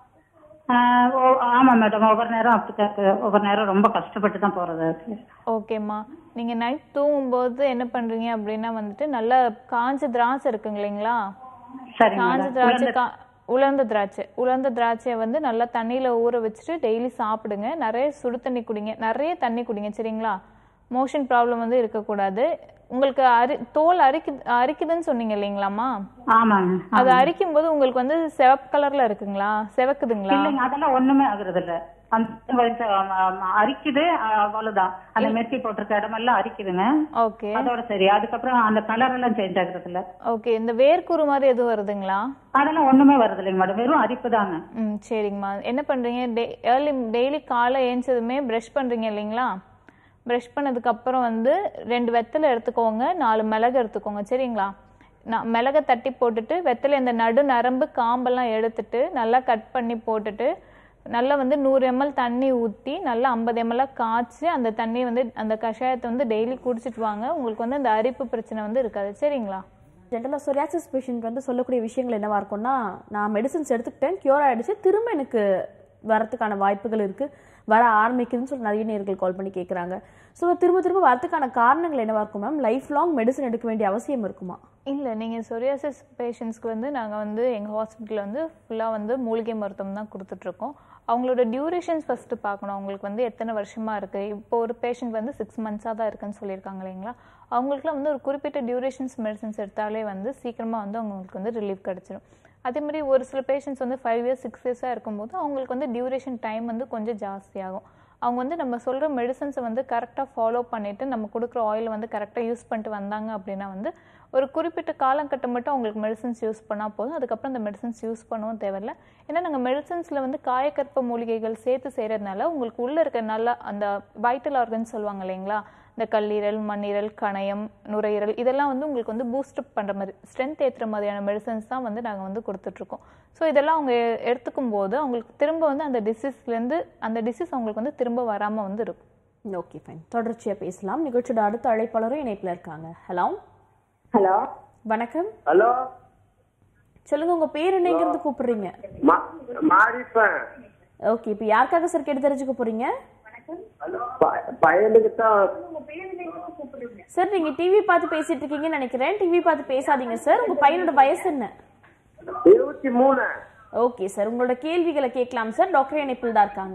ஆஹ் ஓ- ஆமா மேடம் ஒவ்வொரு நேரம் அப்படிதான் இருக்கு ஒவ்வொரு நேரம் ரொம்ப கஷ்டப்பட்டு தான் போறது இருக்கு ஓகேம்மா நீங்க நைட் தூங்கும்போது என்ன பண்றீங்க அப்படின்னா வந்துட்டு நல்ல காஞ்ச திராட்சை இருக்குங்க இல்லைங்களா சரிங்க காஞ்ச madam. திராட்சை உலர்ந்த- கா- உலர்ந்த திராட்சை உலர்ந்த திராட்சையை வந்து நல்லா தண்ணியில ஊற வச்சுட்டு டெய்லி சாப்பிடுங்க நிறைய சுடு தண்ணி குடிங்க நிறைய தண்ணி குடிங்க சரிங்களா மோஷன் ப்ராப்ளம் வந்து இருக்கக்கூடாது உங்களுக்கு அரி தோல் அரிக்கு அரிக்குதுன்னு சொன்னீங்க இல்லைங்களாம்மா ஆமாங்க அது அரிக்கும் போது உங்களுக்கு வந்து சிவப்பு கலர்ல இருக்குங்களா சிவக்குதுங்களா இல்லைங்க அதெல்லாம் ஒண்ணுமே ஆகுறது இல்ல அந்த கொஞ்சம் ஆமா, ஆமா, அரிக்குது அஹ் அவ்வளவுதான் அந்த மெட்டி போட்டிருக்க இடமெல்லாம் அரிக்குதுங்க ஓகே அதோட சரி அதுக்கப்புறம் அந்த கலர் எல்லாம் சேஞ்ச் ஆகுறது இல்ல ஓகே இந்த வேர்க்குரு மாதிரி எதுவும் வருதுங்களா அதெல்லாம் ஒண்ணுமே வருது இல்லைங்க மேடம் வெறும் அரிப்பு தாங்க ம் சரிங்கம்மா என்ன பண்ணுறீங்க டே ஏர்லி டெய்லி காலை ஏஞ்சதுமே ப்ரஷ் பண்ணுறீங்க இல்லைங்களா ப்ரஷ் பண்ணதுக்கப்புறம் வந்து ரெண்டு வெத்தலை எடுத்துக்கோங்க நாலு மிளகு எடுத்துக்கோங்க சரிங்களா நான் மிளகை தட்டி போட்டுட்டு வெத்தலை இந்த நடு நரம்பு காம்பெல்லாம் எடுத்துட்டு நல்லா கட் பண்ணி போட்டுட்டு நல்லா வந்து நூறு எம்எல் தண்ணி ஊற்றி நல்லா ஐம்பது எம்எல்லாக காய்ச்சி அந்த தண்ணி வந்து அந்த கஷாயத்தை வந்து டெய்லி குடிச்சிட்டு வாங்க உங்களுக்கு வந்து அந்த அரிப்பு பிரச்சனை வந்து இருக்காது சரிங்களா ஜென்ரலாக சொரியாசிஸ் பேஷண்ட் வந்து சொல்லக்கூடிய விஷயங்கள் என்னவா இருக்கும்னா நான் மெடிசின்ஸ் எடுத்துக்கிட்டேன் க்யூர் ஆயிடுச்சு திரும்ப எனக்கு வரத்துக்கான வாய்ப்புகள் இருக்கு வர ஆரம்பிக்குதுன்னு சொல்லி நிறைய நேர்கள் கால் பண்ணி கேட்குறாங்க ஸோ திரும்ப திரும்ப வரதுக்கான காரணங்கள் என்னவா இருக்கும் மேம் லைஃப் லாங் மெடிசன் எடுக்க வேண்டிய அவசியம் இருக்குமா இல்லை நீங்கள் சொரியாசிஸ் பேஷண்ட்ஸ்க்கு வந்து நாங்கள் வந்து எங்கள் ஹாஸ்பிட்டலில் வந்து ஃபுல்லாக வந்து மூலிகை மருத்துவம் தான் கொடுத்துட்ருக்கோம் அவங்களோட டியூரேஷன்ஸ் ஃபஸ்ட்டு பார்க்கணும் அவங்களுக்கு வந்து எத்தனை வருஷமாக இருக்குது இப்போ ஒரு பேஷண்ட் வந்து சிக்ஸ் மந்த்ஸாக தான் இருக்குன்னு சொல்லியிருக்காங்க இல்லைங்களா அவங்களுக்குலாம் வந்து ஒரு குறிப்பிட்ட டியூரேஷன்ஸ் மெடிசன்ஸ் எடுத்தாலே வந்து சீக்கிரமாக வந்து அவங்களுக்கு வந்து ரிலீஃப் கிடச்சிடும் அதே மாதிரி ஒரு சில பேஷண்ட்ஸ் வந்து ஃபைவ் இயர்ஸ் சிக்ஸ் இயர்ஸாக இருக்கும்போது அவங்களுக்கு வந்து டியூரேஷன் டைம் வந்து கொஞ்சம் ஜாஸ்தியாகும் அவங்க வந்து நம்ம சொல்கிற மெடிசன்ஸை வந்து கரெக்டாக ஃபாலோ பண்ணிவிட்டு நம்ம கொடுக்குற ஆயில் வந்து கரெக்டாக யூஸ் பண்ணிட்டு வந்தாங்க அப்படின்னா வந்து ஒரு குறிப்பிட்ட காலகட்டம் மட்டும் அவங்களுக்கு மெடிசன்ஸ் யூஸ் பண்ணால் போதும் அதுக்கப்புறம் அந்த மெடிசன்ஸ் யூஸ் பண்ணவும் தேவையில்ல ஏன்னா நாங்கள் மெடிசன்ஸில் வந்து காயக்கற்ப மூலிகைகள் சேர்த்து செய்கிறதுனால உங்களுக்கு உள்ளே இருக்க நல்ல அந்த வைட்டல் ஆர்கன்ஸ் சொல்லுவாங்க இல்லைங்களா இந்த கல்லீரல் மண்ணீரல் கணையம் நுரையீரல் இதெல்லாம் வந்து உங்களுக்கு வந்து பூஸ்டப் பண்ணுற மாதிரி ஸ்ட்ரென்த் ஏற்றுற மாதிரியான மெடிசன்ஸ் தான் வந்து நாங்கள் வந்து கொடுத்துட்ருக்கோம் ஸோ இதெல்லாம் அவங்க எடுத்துக்கும் போது அவங்களுக்கு திரும்ப வந்து அந்த டிசீஸ்லேருந்து அந்த டிசீஸ் அவங்களுக்கு வந்து திரும்ப வராமல் வந்து இருக்கும் ஓகே ஃபைன் தொடர்ச்சியாக பேசலாம் நிகழ்ச்சியோட அடுத்த அழைப்பாளரும் இணைப்பில் இருக்காங்க ஹலோ ஹலோ வணக்கம் ஹலோ சொல்லுங்க உங்க பேர் என்னங்கிறது கூப்பிடுறீங்க மாறிப்பேன் ஓகே இப்போ யாருக்காக சார் கேட்டு தெரிஞ்சுக்க போறீங்க பையனுக்கு தான் சார் நீங்க டிவி பார்த்து பேசிட்டு இருக்கீங்கன்னு நினைக்கிறேன் டிவி பார்த்து பேசாதீங்க சார் உங்க பையனோட வயசு என்ன இருபத்தி மூணு ஓகே சார் உங்களோட கேள்விகளை கேட்கலாம் சார் டாக்டர் இணைப்பில் தான் இருக்காங்க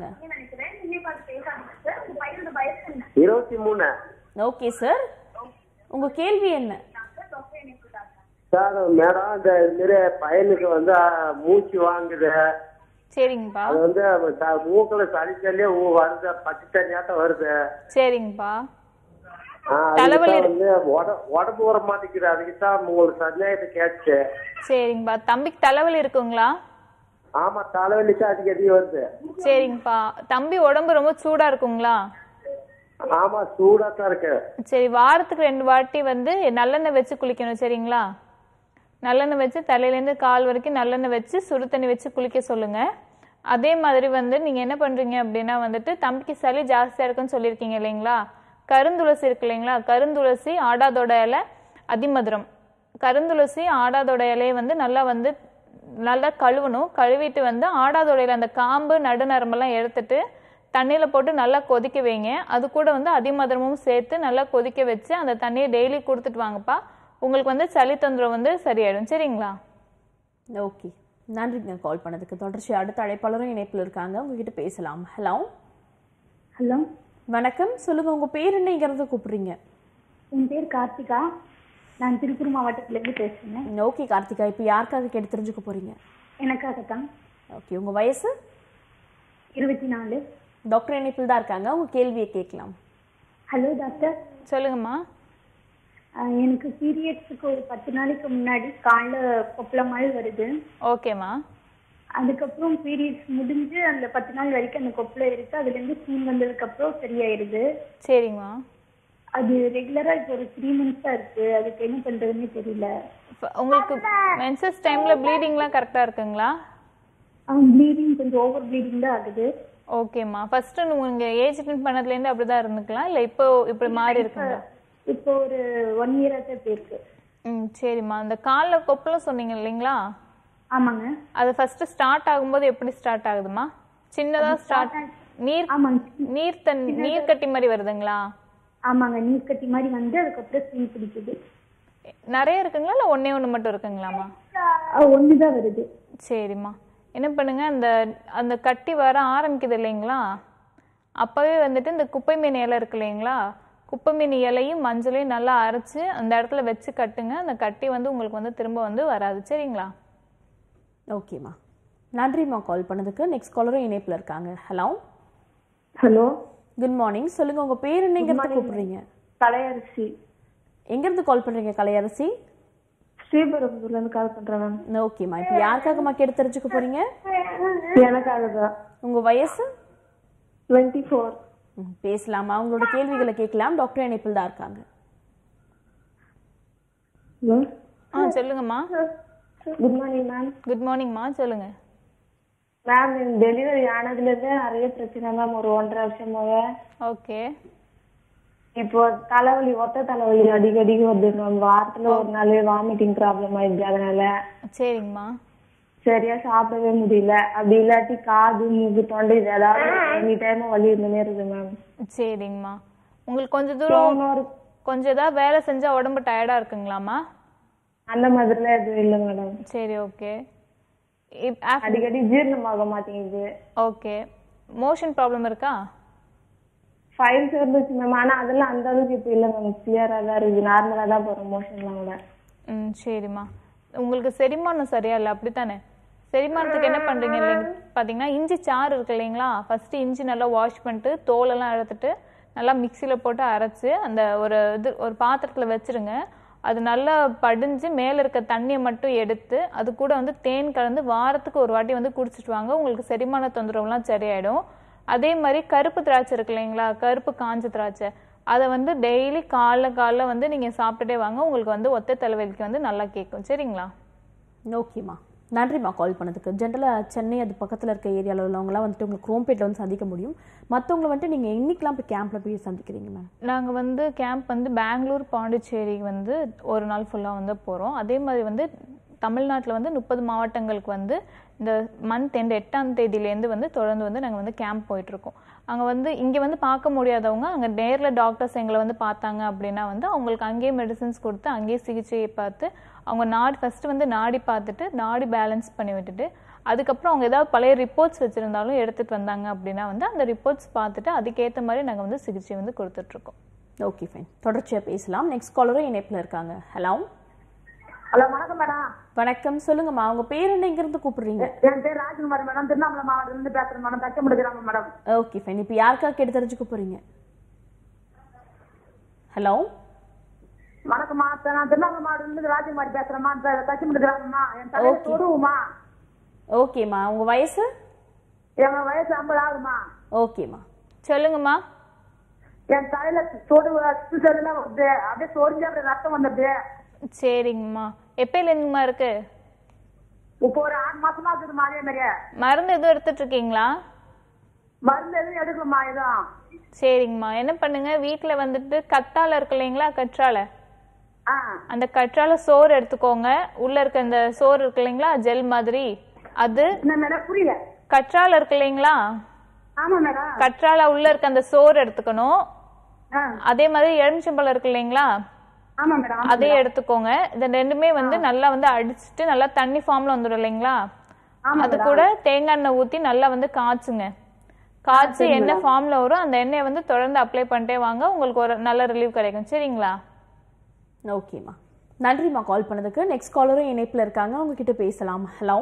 இருபத்தி மூணு ஓகே சார் உங்க கேள்வி என்ன சார் மேடம் இந்த இது மாரி பையனுக்கு வந்து அஹ், மூச்சு வாங்குது சரிங்கப்பா அது வந்து ச- மூக்குல சளி சளியே ஊ வருது பச்சை தண்ணியாட்டம் வருது சரிங்கப்பா ஆ, அதுக்கு தலைவலி தான் இரு- வந்து உட- உடம்பு வர மாட்டேங்குது அதுக்கு தான் உங்களுக்கு சந்தேகத்தை கேட்டுச்சு சரிங்கப்பா தம்பிக்கு தலைவலி இருக்குங்களா ஆமா தலைவலிக்கு அதிக அதிகம் வருது சரிங்கப்பா தம்பி உடம்பு ரொம்ப சூடா இருக்குங்களா ஆமா சூடா தான் இருக்கு சரி வாரத்துக்கு ரெண்டு வாட்டி வந்து நல்லெண்ணெய் வச்சு குளிக்கணும் சரிங்களா நல்லெண்ணெய் வச்சு தலையிலேருந்து கால் வரைக்கும் நல்லெண்ணெய் வச்சு சுடு தண்ணி வச்சு குளிக்க சொல்லுங்க அதே மாதிரி வந்து நீங்க என்ன பண்றீங்க அப்படின்னா வந்துட்டு தம்பிக்கு சளி ஜாஸ்தியா இருக்குன்னு சொல்லியிருக்கீங்க இல்லைங்களா கருந்துளசி இருக்கு இல்லைங்களா கருந்துளசி ஆடாதோட இலை அதிமதுரம் கருந்துளசி ஆடாதோட இலையை வந்து நல்லா வந்து நல்லா கழுவணும் கழுவிட்டு வந்து ஆடாதோட இலை அந்த காம்பு நடுநரம்பெல்லாம் எடுத்துட்டு தண்ணியில் போட்டு நல்லா கொதிக்க வைங்க அது கூட வந்து அதிமதுரமும் சேர்த்து நல்லா கொதிக்க வச்சு அந்த தண்ணியை டெய்லி கொடுத்துட்டு வாங்கப்பா உங்களுக்கு வந்து சளி தொந்தரவு வந்து சரியாயிடும் சரிங்களா ஓகே நன்றிங்க கால் பண்ணதுக்கு தொடர்ச்சி அடுத்த அழைப்பாளரும் இணைப்பில் இருக்காங்க உங்ககிட்ட பேசலாம் ஹலோ ஹலோ வணக்கம் சொல்லுங்க உங்க பேர் என்னங்கிறத கூப்பிடுறீங்க என் பேர் கார்த்திகா நான் திருப்பூர் மாவட்டத்திலேருந்து பேசுகிறேன் ஓகே கார்த்திகா இப்போ யாருக்காக கேட்டு தெரிஞ்சுக்க போறீங்க எனக்காக தான் ஓகே உங்க வயசு இருபத்தி நாலு டாக்டர் இணைப்பில் தான் இருக்காங்க உங்க கேள்வியை கேட்கலாம் ஹலோ டாக்டர் சொல்லுங்கம்மா அஹ் எனக்கு பீரியட்ஸுக்கு ஒரு பத்து நாளைக்கு முன்னாடி காலைல கொப்பள மாதிரி வருது ஓகேம்மா அதுக்கப்புறம் பீரியட்ஸ் முடிஞ்சு அந்த பத்து நாள் வரைக்கும் அந்த கொப்பளம் இருக்கு அதுலேருந்து சீன் வந்ததுக்கப்புறம் சரியாயிருது சரிங்கம்மா அது ரெகுலரா இப்போ ஒரு த்ரீ மந்த்ஸா இருக்கு அதுக்கு என்ன பண்றதுன்னே தெரியல இப்ப உங்களுக்கு மென்சஸ் டைம்ல ப்ளீடிங்லாம் கரெக்டா இருக்குங்களா ப்ளீடிங் கொஞ்சம் ஓவர் ப்ளீடிங் தான் ஆகுது ஓகேம்மா ஃபர்ஸ்ட் உங்க ஏஜ் அட்டன் பண்ணதுலேருந்து அப்படிதான் இருந்துக்கலாம் இல்லை இப்போ இப்படி மாறி இருக்குங்களா இப்போ ஒரு ஒன் இயரா தான் போயிருக்கு ம் சரிம்மா அந்த காலில் கொப்பளம் சொன்னீங்க இல்லைங்களா ஆமாங்க அது ஃபர்ஸ்ட் ஸ்டார்ட் ஆகும்போது எப்படி ஸ்டார்ட் ஆகுதுமா சின்னதா ஸ்டார்ட் நீர் நீர் தண்ணி நீர் கட்டி மாதிரி வருதுங்களா ஆமாங்க நீர் கட்டி மாதிரி வந்து அதுக்கப்புறம் சீன் பிடிக்குது நிறைய இருக்குங்களா இல்லை ஒண்ணே ஒன்று மட்டும் இருக்குங்களாம்மா ஒன்று தான் வருது சரிம்மா என்ன பண்ணுங்க அந்த அந்த கட்டி வர ஆரம்பிக்குது இல்லைங்களா அப்பவே வந்துட்டு இந்த குப்பை மீன் இலை இருக்கு இல்லைங்களா குப்பை மீன் இலையும் மஞ்சளையும் நல்லா அரைச்சு அந்த இடத்துல வச்சு கட்டுங்க அந்த கட்டி வந்து உங்களுக்கு வந்து திரும்ப வந்து வராது சரிங்களா ஓகேம்மா நன்றிம்மா கால் பண்ணதுக்கு நெக்ஸ்ட் காலரும் இணைப்பில் இருக்காங்க ஹலோ ஹலோ குட் மார்னிங் சொல்லுங்க உங்க பேர் என்னங்கிறத கூப்பிடுறீங்க கலையரசி எங்கிருந்து கால் பண்றீங்க கலையரசி ஸ்ரீபெரும்புதூர்ல இருந்து கால் பண்றேன் மேம் ஓகேம்மா இப்போ யாருக்காகம்மா கேட்டு தெரிஞ்சுக்க போறீங்க எனக்காக தான் உங்க வயசு டுவெண்ட்டி ஃபோர் ம், பேசலாமா உங்களோட கேள்விகளை கேட்கலாம் டாக்டர் இணைப்பில் தான் இருக்காங்க ஹலோ ஆ சொல்லுங்கம்மா குட் மார்னிங் மேம் குட் மார்னிங்மா சொல்லுங்க மேம் டெலிவரி ஆனதுலேருந்தே நிறைய பிரச்சனை மேம் ஒரு ஒன்றரை வருஷமாவே ஓகே இப்போ தலைவலி ஒத்த தலைவலி அடிக்கடி வருது மேம் வாரத்துல ஒரு நாள் வாமிட்டிங் ப்ராப்ளம் ஆயிடுச்சு அதனால சரிங்கம்மா சரியா சாப்பிடவே முடியல அப்படி இல்லாட்டி காது மூக்கு தொண்டை இது ஏதாவது எனி டைம் வலி இருந்துனே இருக்கு மேம் சரிங்கம்மா உங்களுக்கு கொஞ்சம் தூரம் கொஞ்சம் ஏதாவது வேலை செஞ்சா உடம்பு டயர்டா இருக்குங்களாம்மா அந்த மாதிரிலாம் எதுவும் இல்லை மேடம் சரி ஓகே அடிக்கடி ஜீரணமாக மாட்டேங்குது ஓகே மோஷன் ப்ராப்ளம் இருக்கா ஃபைல்ஸ் இருந்துச்சு மேம் ஆனா அதெல்லாம் அந்த அளவுக்கு இப்போ இல்லை மேம் கிளியரா தான் இருக்கு நார்மலா தான் போறோம் மோஷன்லாம் கூட ம் சரிம்மா உங்களுக்கு செரிமானம் சரியா இல்லை அப்படித்தானே செரிமானத்துக்கு என்ன பண்றீங்க இல்லைங்க பார்த்தீங்கன்னா இஞ்சி சாறு இருக்கு இல்லைங்களா ஃபர்ஸ்ட் இஞ்சி நல்லா வாஷ் பண்ணிட்டு தோலெல்லாம் எடுத்துட்டு நல்லா மிக்சியில் போட்டு அரைச்சு அந்த ஒரு இது ஒரு பாத்திரத்தில் வச்சிருங்க அது நல்லா படிஞ்சு மேலே இருக்க தண்ணியை மட்டும் எடுத்து அது கூட வந்து தேன் கலந்து வாரத்துக்கு ஒரு வாட்டி வந்து குடிச்சிட்டு வாங்க உங்களுக்கு செரிமான தொந்தரவுலாம் சரியாயிடும் அதே மாதிரி கருப்பு திராட்சை இருக்கு இல்லைங்களா கருப்பு காஞ்ச திராட்சை அதை வந்து டெய்லி காலைல காலைல வந்து நீங்கள் சாப்பிட்டுட்டே வாங்க உங்களுக்கு வந்து ஒத்த தலைவலிக்கு வந்து நல்லா கேட்கும் சரிங்களா ஓகேம்மா நன்றிம்மா கால் பண்ணதுக்கு ஜென்ரலாக சென்னை அது பக்கத்தில் இருக்க ஏரியாவில் உள்ளவங்களாம் வந்துட்டு உங்களுக்கு குரோம்பேட்டில் வந்து சந்திக்க முடியும் மற்றவங்களை வந்துட்டு நீங்கள் இன்னைக்கெலாம் போய் கேம்பில் போய் சந்திக்கிறீங்க மேம் நாங்கள் வந்து கேம்ப் வந்து பெங்களூர் பாண்டிச்சேரி வந்து ஒரு நாள் ஃபுல்லாக வந்து போகிறோம் அதே மாதிரி வந்து தமிழ்நாட்டில் வந்து முப்பது மாவட்டங்களுக்கு வந்து இந்த மந்த் எண்ட் எட்டாம் தேதியிலேருந்து வந்து தொடர்ந்து வந்து நாங்கள் வந்து கேம்ப் போயிட்டுருக்கோம் அங்கே வந்து இங்கே வந்து பார்க்க முடியாதவங்க அங்கே நேரில் டாக்டர்ஸ் எங்களை வந்து பார்த்தாங்க அப்படின்னா வந்து அவங்களுக்கு அங்கேயே மெடிசன்ஸ் கொடுத்து அங்கேயே சிகிச்சையை பார்த்து அவங்க நாடி ஃபஸ்ட்டு வந்து நாடி பார்த்துட்டு நாடி பேலன்ஸ் பண்ணி விட்டுட்டு அதுக்கப்புறம் அவங்க ஏதாவது பழைய ரிப்போர்ட்ஸ் வச்சுருந்தாலும் எடுத்துகிட்டு வந்தாங்க அப்படின்னா வந்து அந்த ரிப்போர்ட்ஸ் பார்த்துட்டு அதுக்கேற்ற மாதிரி நாங்கள் வந்து சிகிச்சை வந்து கொடுத்துட்ருக்கோம் ஓகே ஃபைன் தொடர்ச்சியாக பேசலாம் நெக்ஸ்ட் காலரும் இணைப்பில் இருக்காங்க ஹலோ ஹலோ வணக்கம் மேடம் வணக்கம் சொல்லுங்கம்மா உங்க பேர் என்ன இங்க இருந்து கூப்பிடுறீங்க என் பேர் ராஜ்குமார் மேடம் திருவண்ணாமலை மாவட்டத்துல இருந்து பேசுறேன் மேடம் தச்ச முடிக்கிறாங்க மேடம் ஓகே ஃபைன் இப்போ யாருக்கா கேட்டு தெரிஞ்சுக்க போறீங்க ஹலோ வணக்கம்மா நான் திருவண்ணாமலை மாவட்டத்துல இருந்து ராஜ்குமார் பேசுறேம்மா தச்ச முடிக்கிறாங்கம்மா என் தலையில Okay. தொடுவுமா ஓகேம்மா உங்க வயசு என் வயசு ஐம்பது ஆகுதுமா ஓகேம்மா சொல்லுங்கம்மா என் தலையில தொடு செல்லாம் வருது அப்படியே சொரிஞ்சு அப்படியே ரத்தம் வந்துடுது சரிங்கம்மா எப்பயிலேருந்துமா இருக்கு இப்போ ஒரு ஆறு மாசமா இருக்குதுமா அதே மாதிரியே மருந்து எதுவும் எடுத்துட்டு இருக்கீங்களா மருந்து எதுவும் எடுக்கணுமா எதுவும் சரிங்கம்மா என்ன பண்ணுங்க வீட்ல வந்துட்டு கத்தாழை இருக்கு இல்லைங்களா கற்றாழை ஆ அந்த கற்றாழை சோறு எடுத்துக்கோங்க உள்ள இருக்க இந்த சோறு இருக்கு இல்லைங்களா ஜெல் மாதிரி அது என்ன மேடம் புரியல கற்றாழை இருக்கு இல்லைங்களா ஆமா மேடம் கற்றாழை உள்ள இருக்க அந்த சோறு எடுத்துக்கணும் ஆ அதே மாதிரி எலுமிச்சம்பழம் இருக்கு இல்லைங்களா ஆமா மேடம் ஆமா அதையும் மேடம். எடுத்துக்கோங்க இந்த ரெண்டுமே வந்து நல்லா வந்து அடிச்சுட்டு நல்லா தண்ணி ஃபார்ம்ல வந்துடும் இல்லைங்களா ஆமா அது மேடம். கூட தேங்காய் எண்ணெய் ஊத்தி நல்லா வந்து காய்ச்சுங்க காய்ச்சி சரி எண்ணெய் மேடம். ஃபார்ம்ல வரும் அந்த எண்ணெயை வந்து தொடர்ந்து அப்ளை பண்ணிட்டே வாங்க உங்களுக்கு ஒரு நல்ல ரிலீவ் கிடைக்கும் சரிங்களா ஓகேம்மா நன்றிம்மா கால் பண்ணதுக்கு நெக்ஸ்ட் காலரும் இணைப்புல இருக்காங்க உங்ககிட்ட பேசலாம் ஹலோ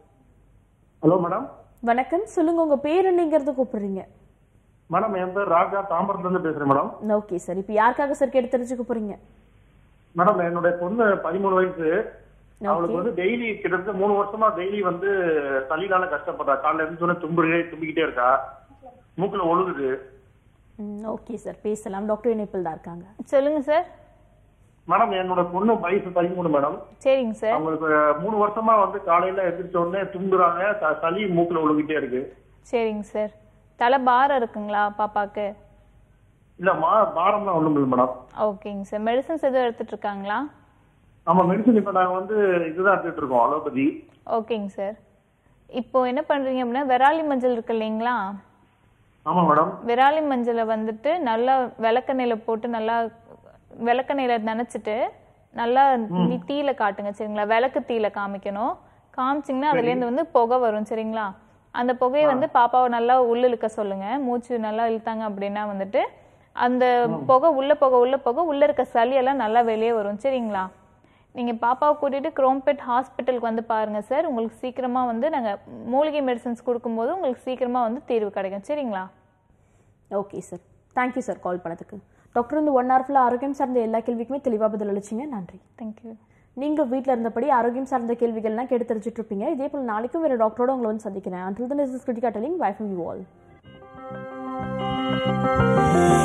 ஹலோ மேடம் வணக்கம் சொல்லுங்க உங்க பேர் என்னங்கிறது கூப்பிடுறீங்க மேடம் என் பேர் ராஜா தாம்பரத்துல இருந்து பேசுறேன் மேடம் ஓகே சார் இப்போ யாருக்காக சார் கேட்டு தெரிஞ்சுக்க போறீங்க மேடம் என்னுடைய பொண்ணு பதிமூணு வயசு அவளுக்கு வந்து டெய்லி கிட்டத்தட்ட மூணு வருஷமா டெய்லி வந்து சளினால கஷ்டப்படுறா காலைல இருந்து தும்புறே தும்பிக்கிட்டே இருக்கா மூக்குல ஒழுகுது ஓகே சார் பேசலாம் டாக்டர் இணைப்பில் தான் இருக்காங்க சொல்லுங்க சார் மேடம் என்னோட பொண்ணு வயசு பதிமூணு மேடம் சரிங்க சார் அவங்களுக்கு மூணு வருஷமா வந்து காலையில எந்திரிச்ச உடனே தும்புறாங்க த- சளி மூக்குல ஒழுகிட்டே இருக்கு சரிங்க சார் தலை பாரம் இருக்குங்களா பாப்பாக்கு இல்ல மா பாரம்லாம் ஒண்ணும் இல்லை மேடம் ஓகேங்க சார் மெடிசன்ஸ் எதுவும் எடுத்துட்டு இருக்காங்களா ஆமா மெடிசன் இப்ப நாங்க வந்து இதுதான் எடுத்துட்டு இருக்கோம் அலோபதி ஓகேங்க சார் இப்போ என்ன பண்றீங்க அப்படின்னா விராலி மஞ்சள் இருக்கு இல்லைங்களா ஆமா மேடம் விராலி மஞ்சளை வந்துட்டு நல்லா விளக்கெண்ணெயில போட்டு நல்லா விளக்கெண்ணெயில நனைச்சிட்டு நல்லா நீ தீயில காட்டுங்க சரிங்களா விளக்கு தீயில காமிக்கணும் காமிச்சிங்கன்னா அதுல இருந்து வந்து புகை வரும் சரிங்களா அந்த புகையை வந்து பாப்பாவை நல்லா உள்ள இழுக்க சொல்லுங்க மூச்சு நல்லா இழுத்தாங்க அப்படின்னா வந்துட்டு அந்த புகை உள்ள புகை உள்ள புகை உள்ள இருக்க சளி எல்லாம் நல்லா வெளியே வரும் சரிங்களா நீங்க பாப்பாவை கூட்டிட்டு குரோம்பெட் ஹாஸ்பிட்டலுக்கு வந்து பாருங்க சார் உங்களுக்கு சீக்கிரமா வந்து நாங்க மூலிகை மெடிசன்ஸ் கொடுக்கும்போது உங்களுக்கு சீக்கிரமா வந்து தீர்வு கிடைக்கும் சரிங்களா okay sir thank you sir call பண்ணதுக்கு டாக்டர் இந்த ஒன் ஹவர் ஃபுல்லாக ஆரோக்கியம் சார்ந்த எல்லா கேள்விக்குமே தெளிவாக பதில் அளிச்சிங்க நன்றி தேங்க்யூ நீங்கள் வீட்டில் இருந்தபடி ஆரோக்கியம் சார்ந்த கேள்விகள்லாம் கேட்டு தெரிஞ்சுட்டு இருப்பீங்க இதே போல் நாளைக்கும் வேறு டாக்டரோட உங்களை வந்து சந்திக்கிறேன் until then is Kritika telling bye from you all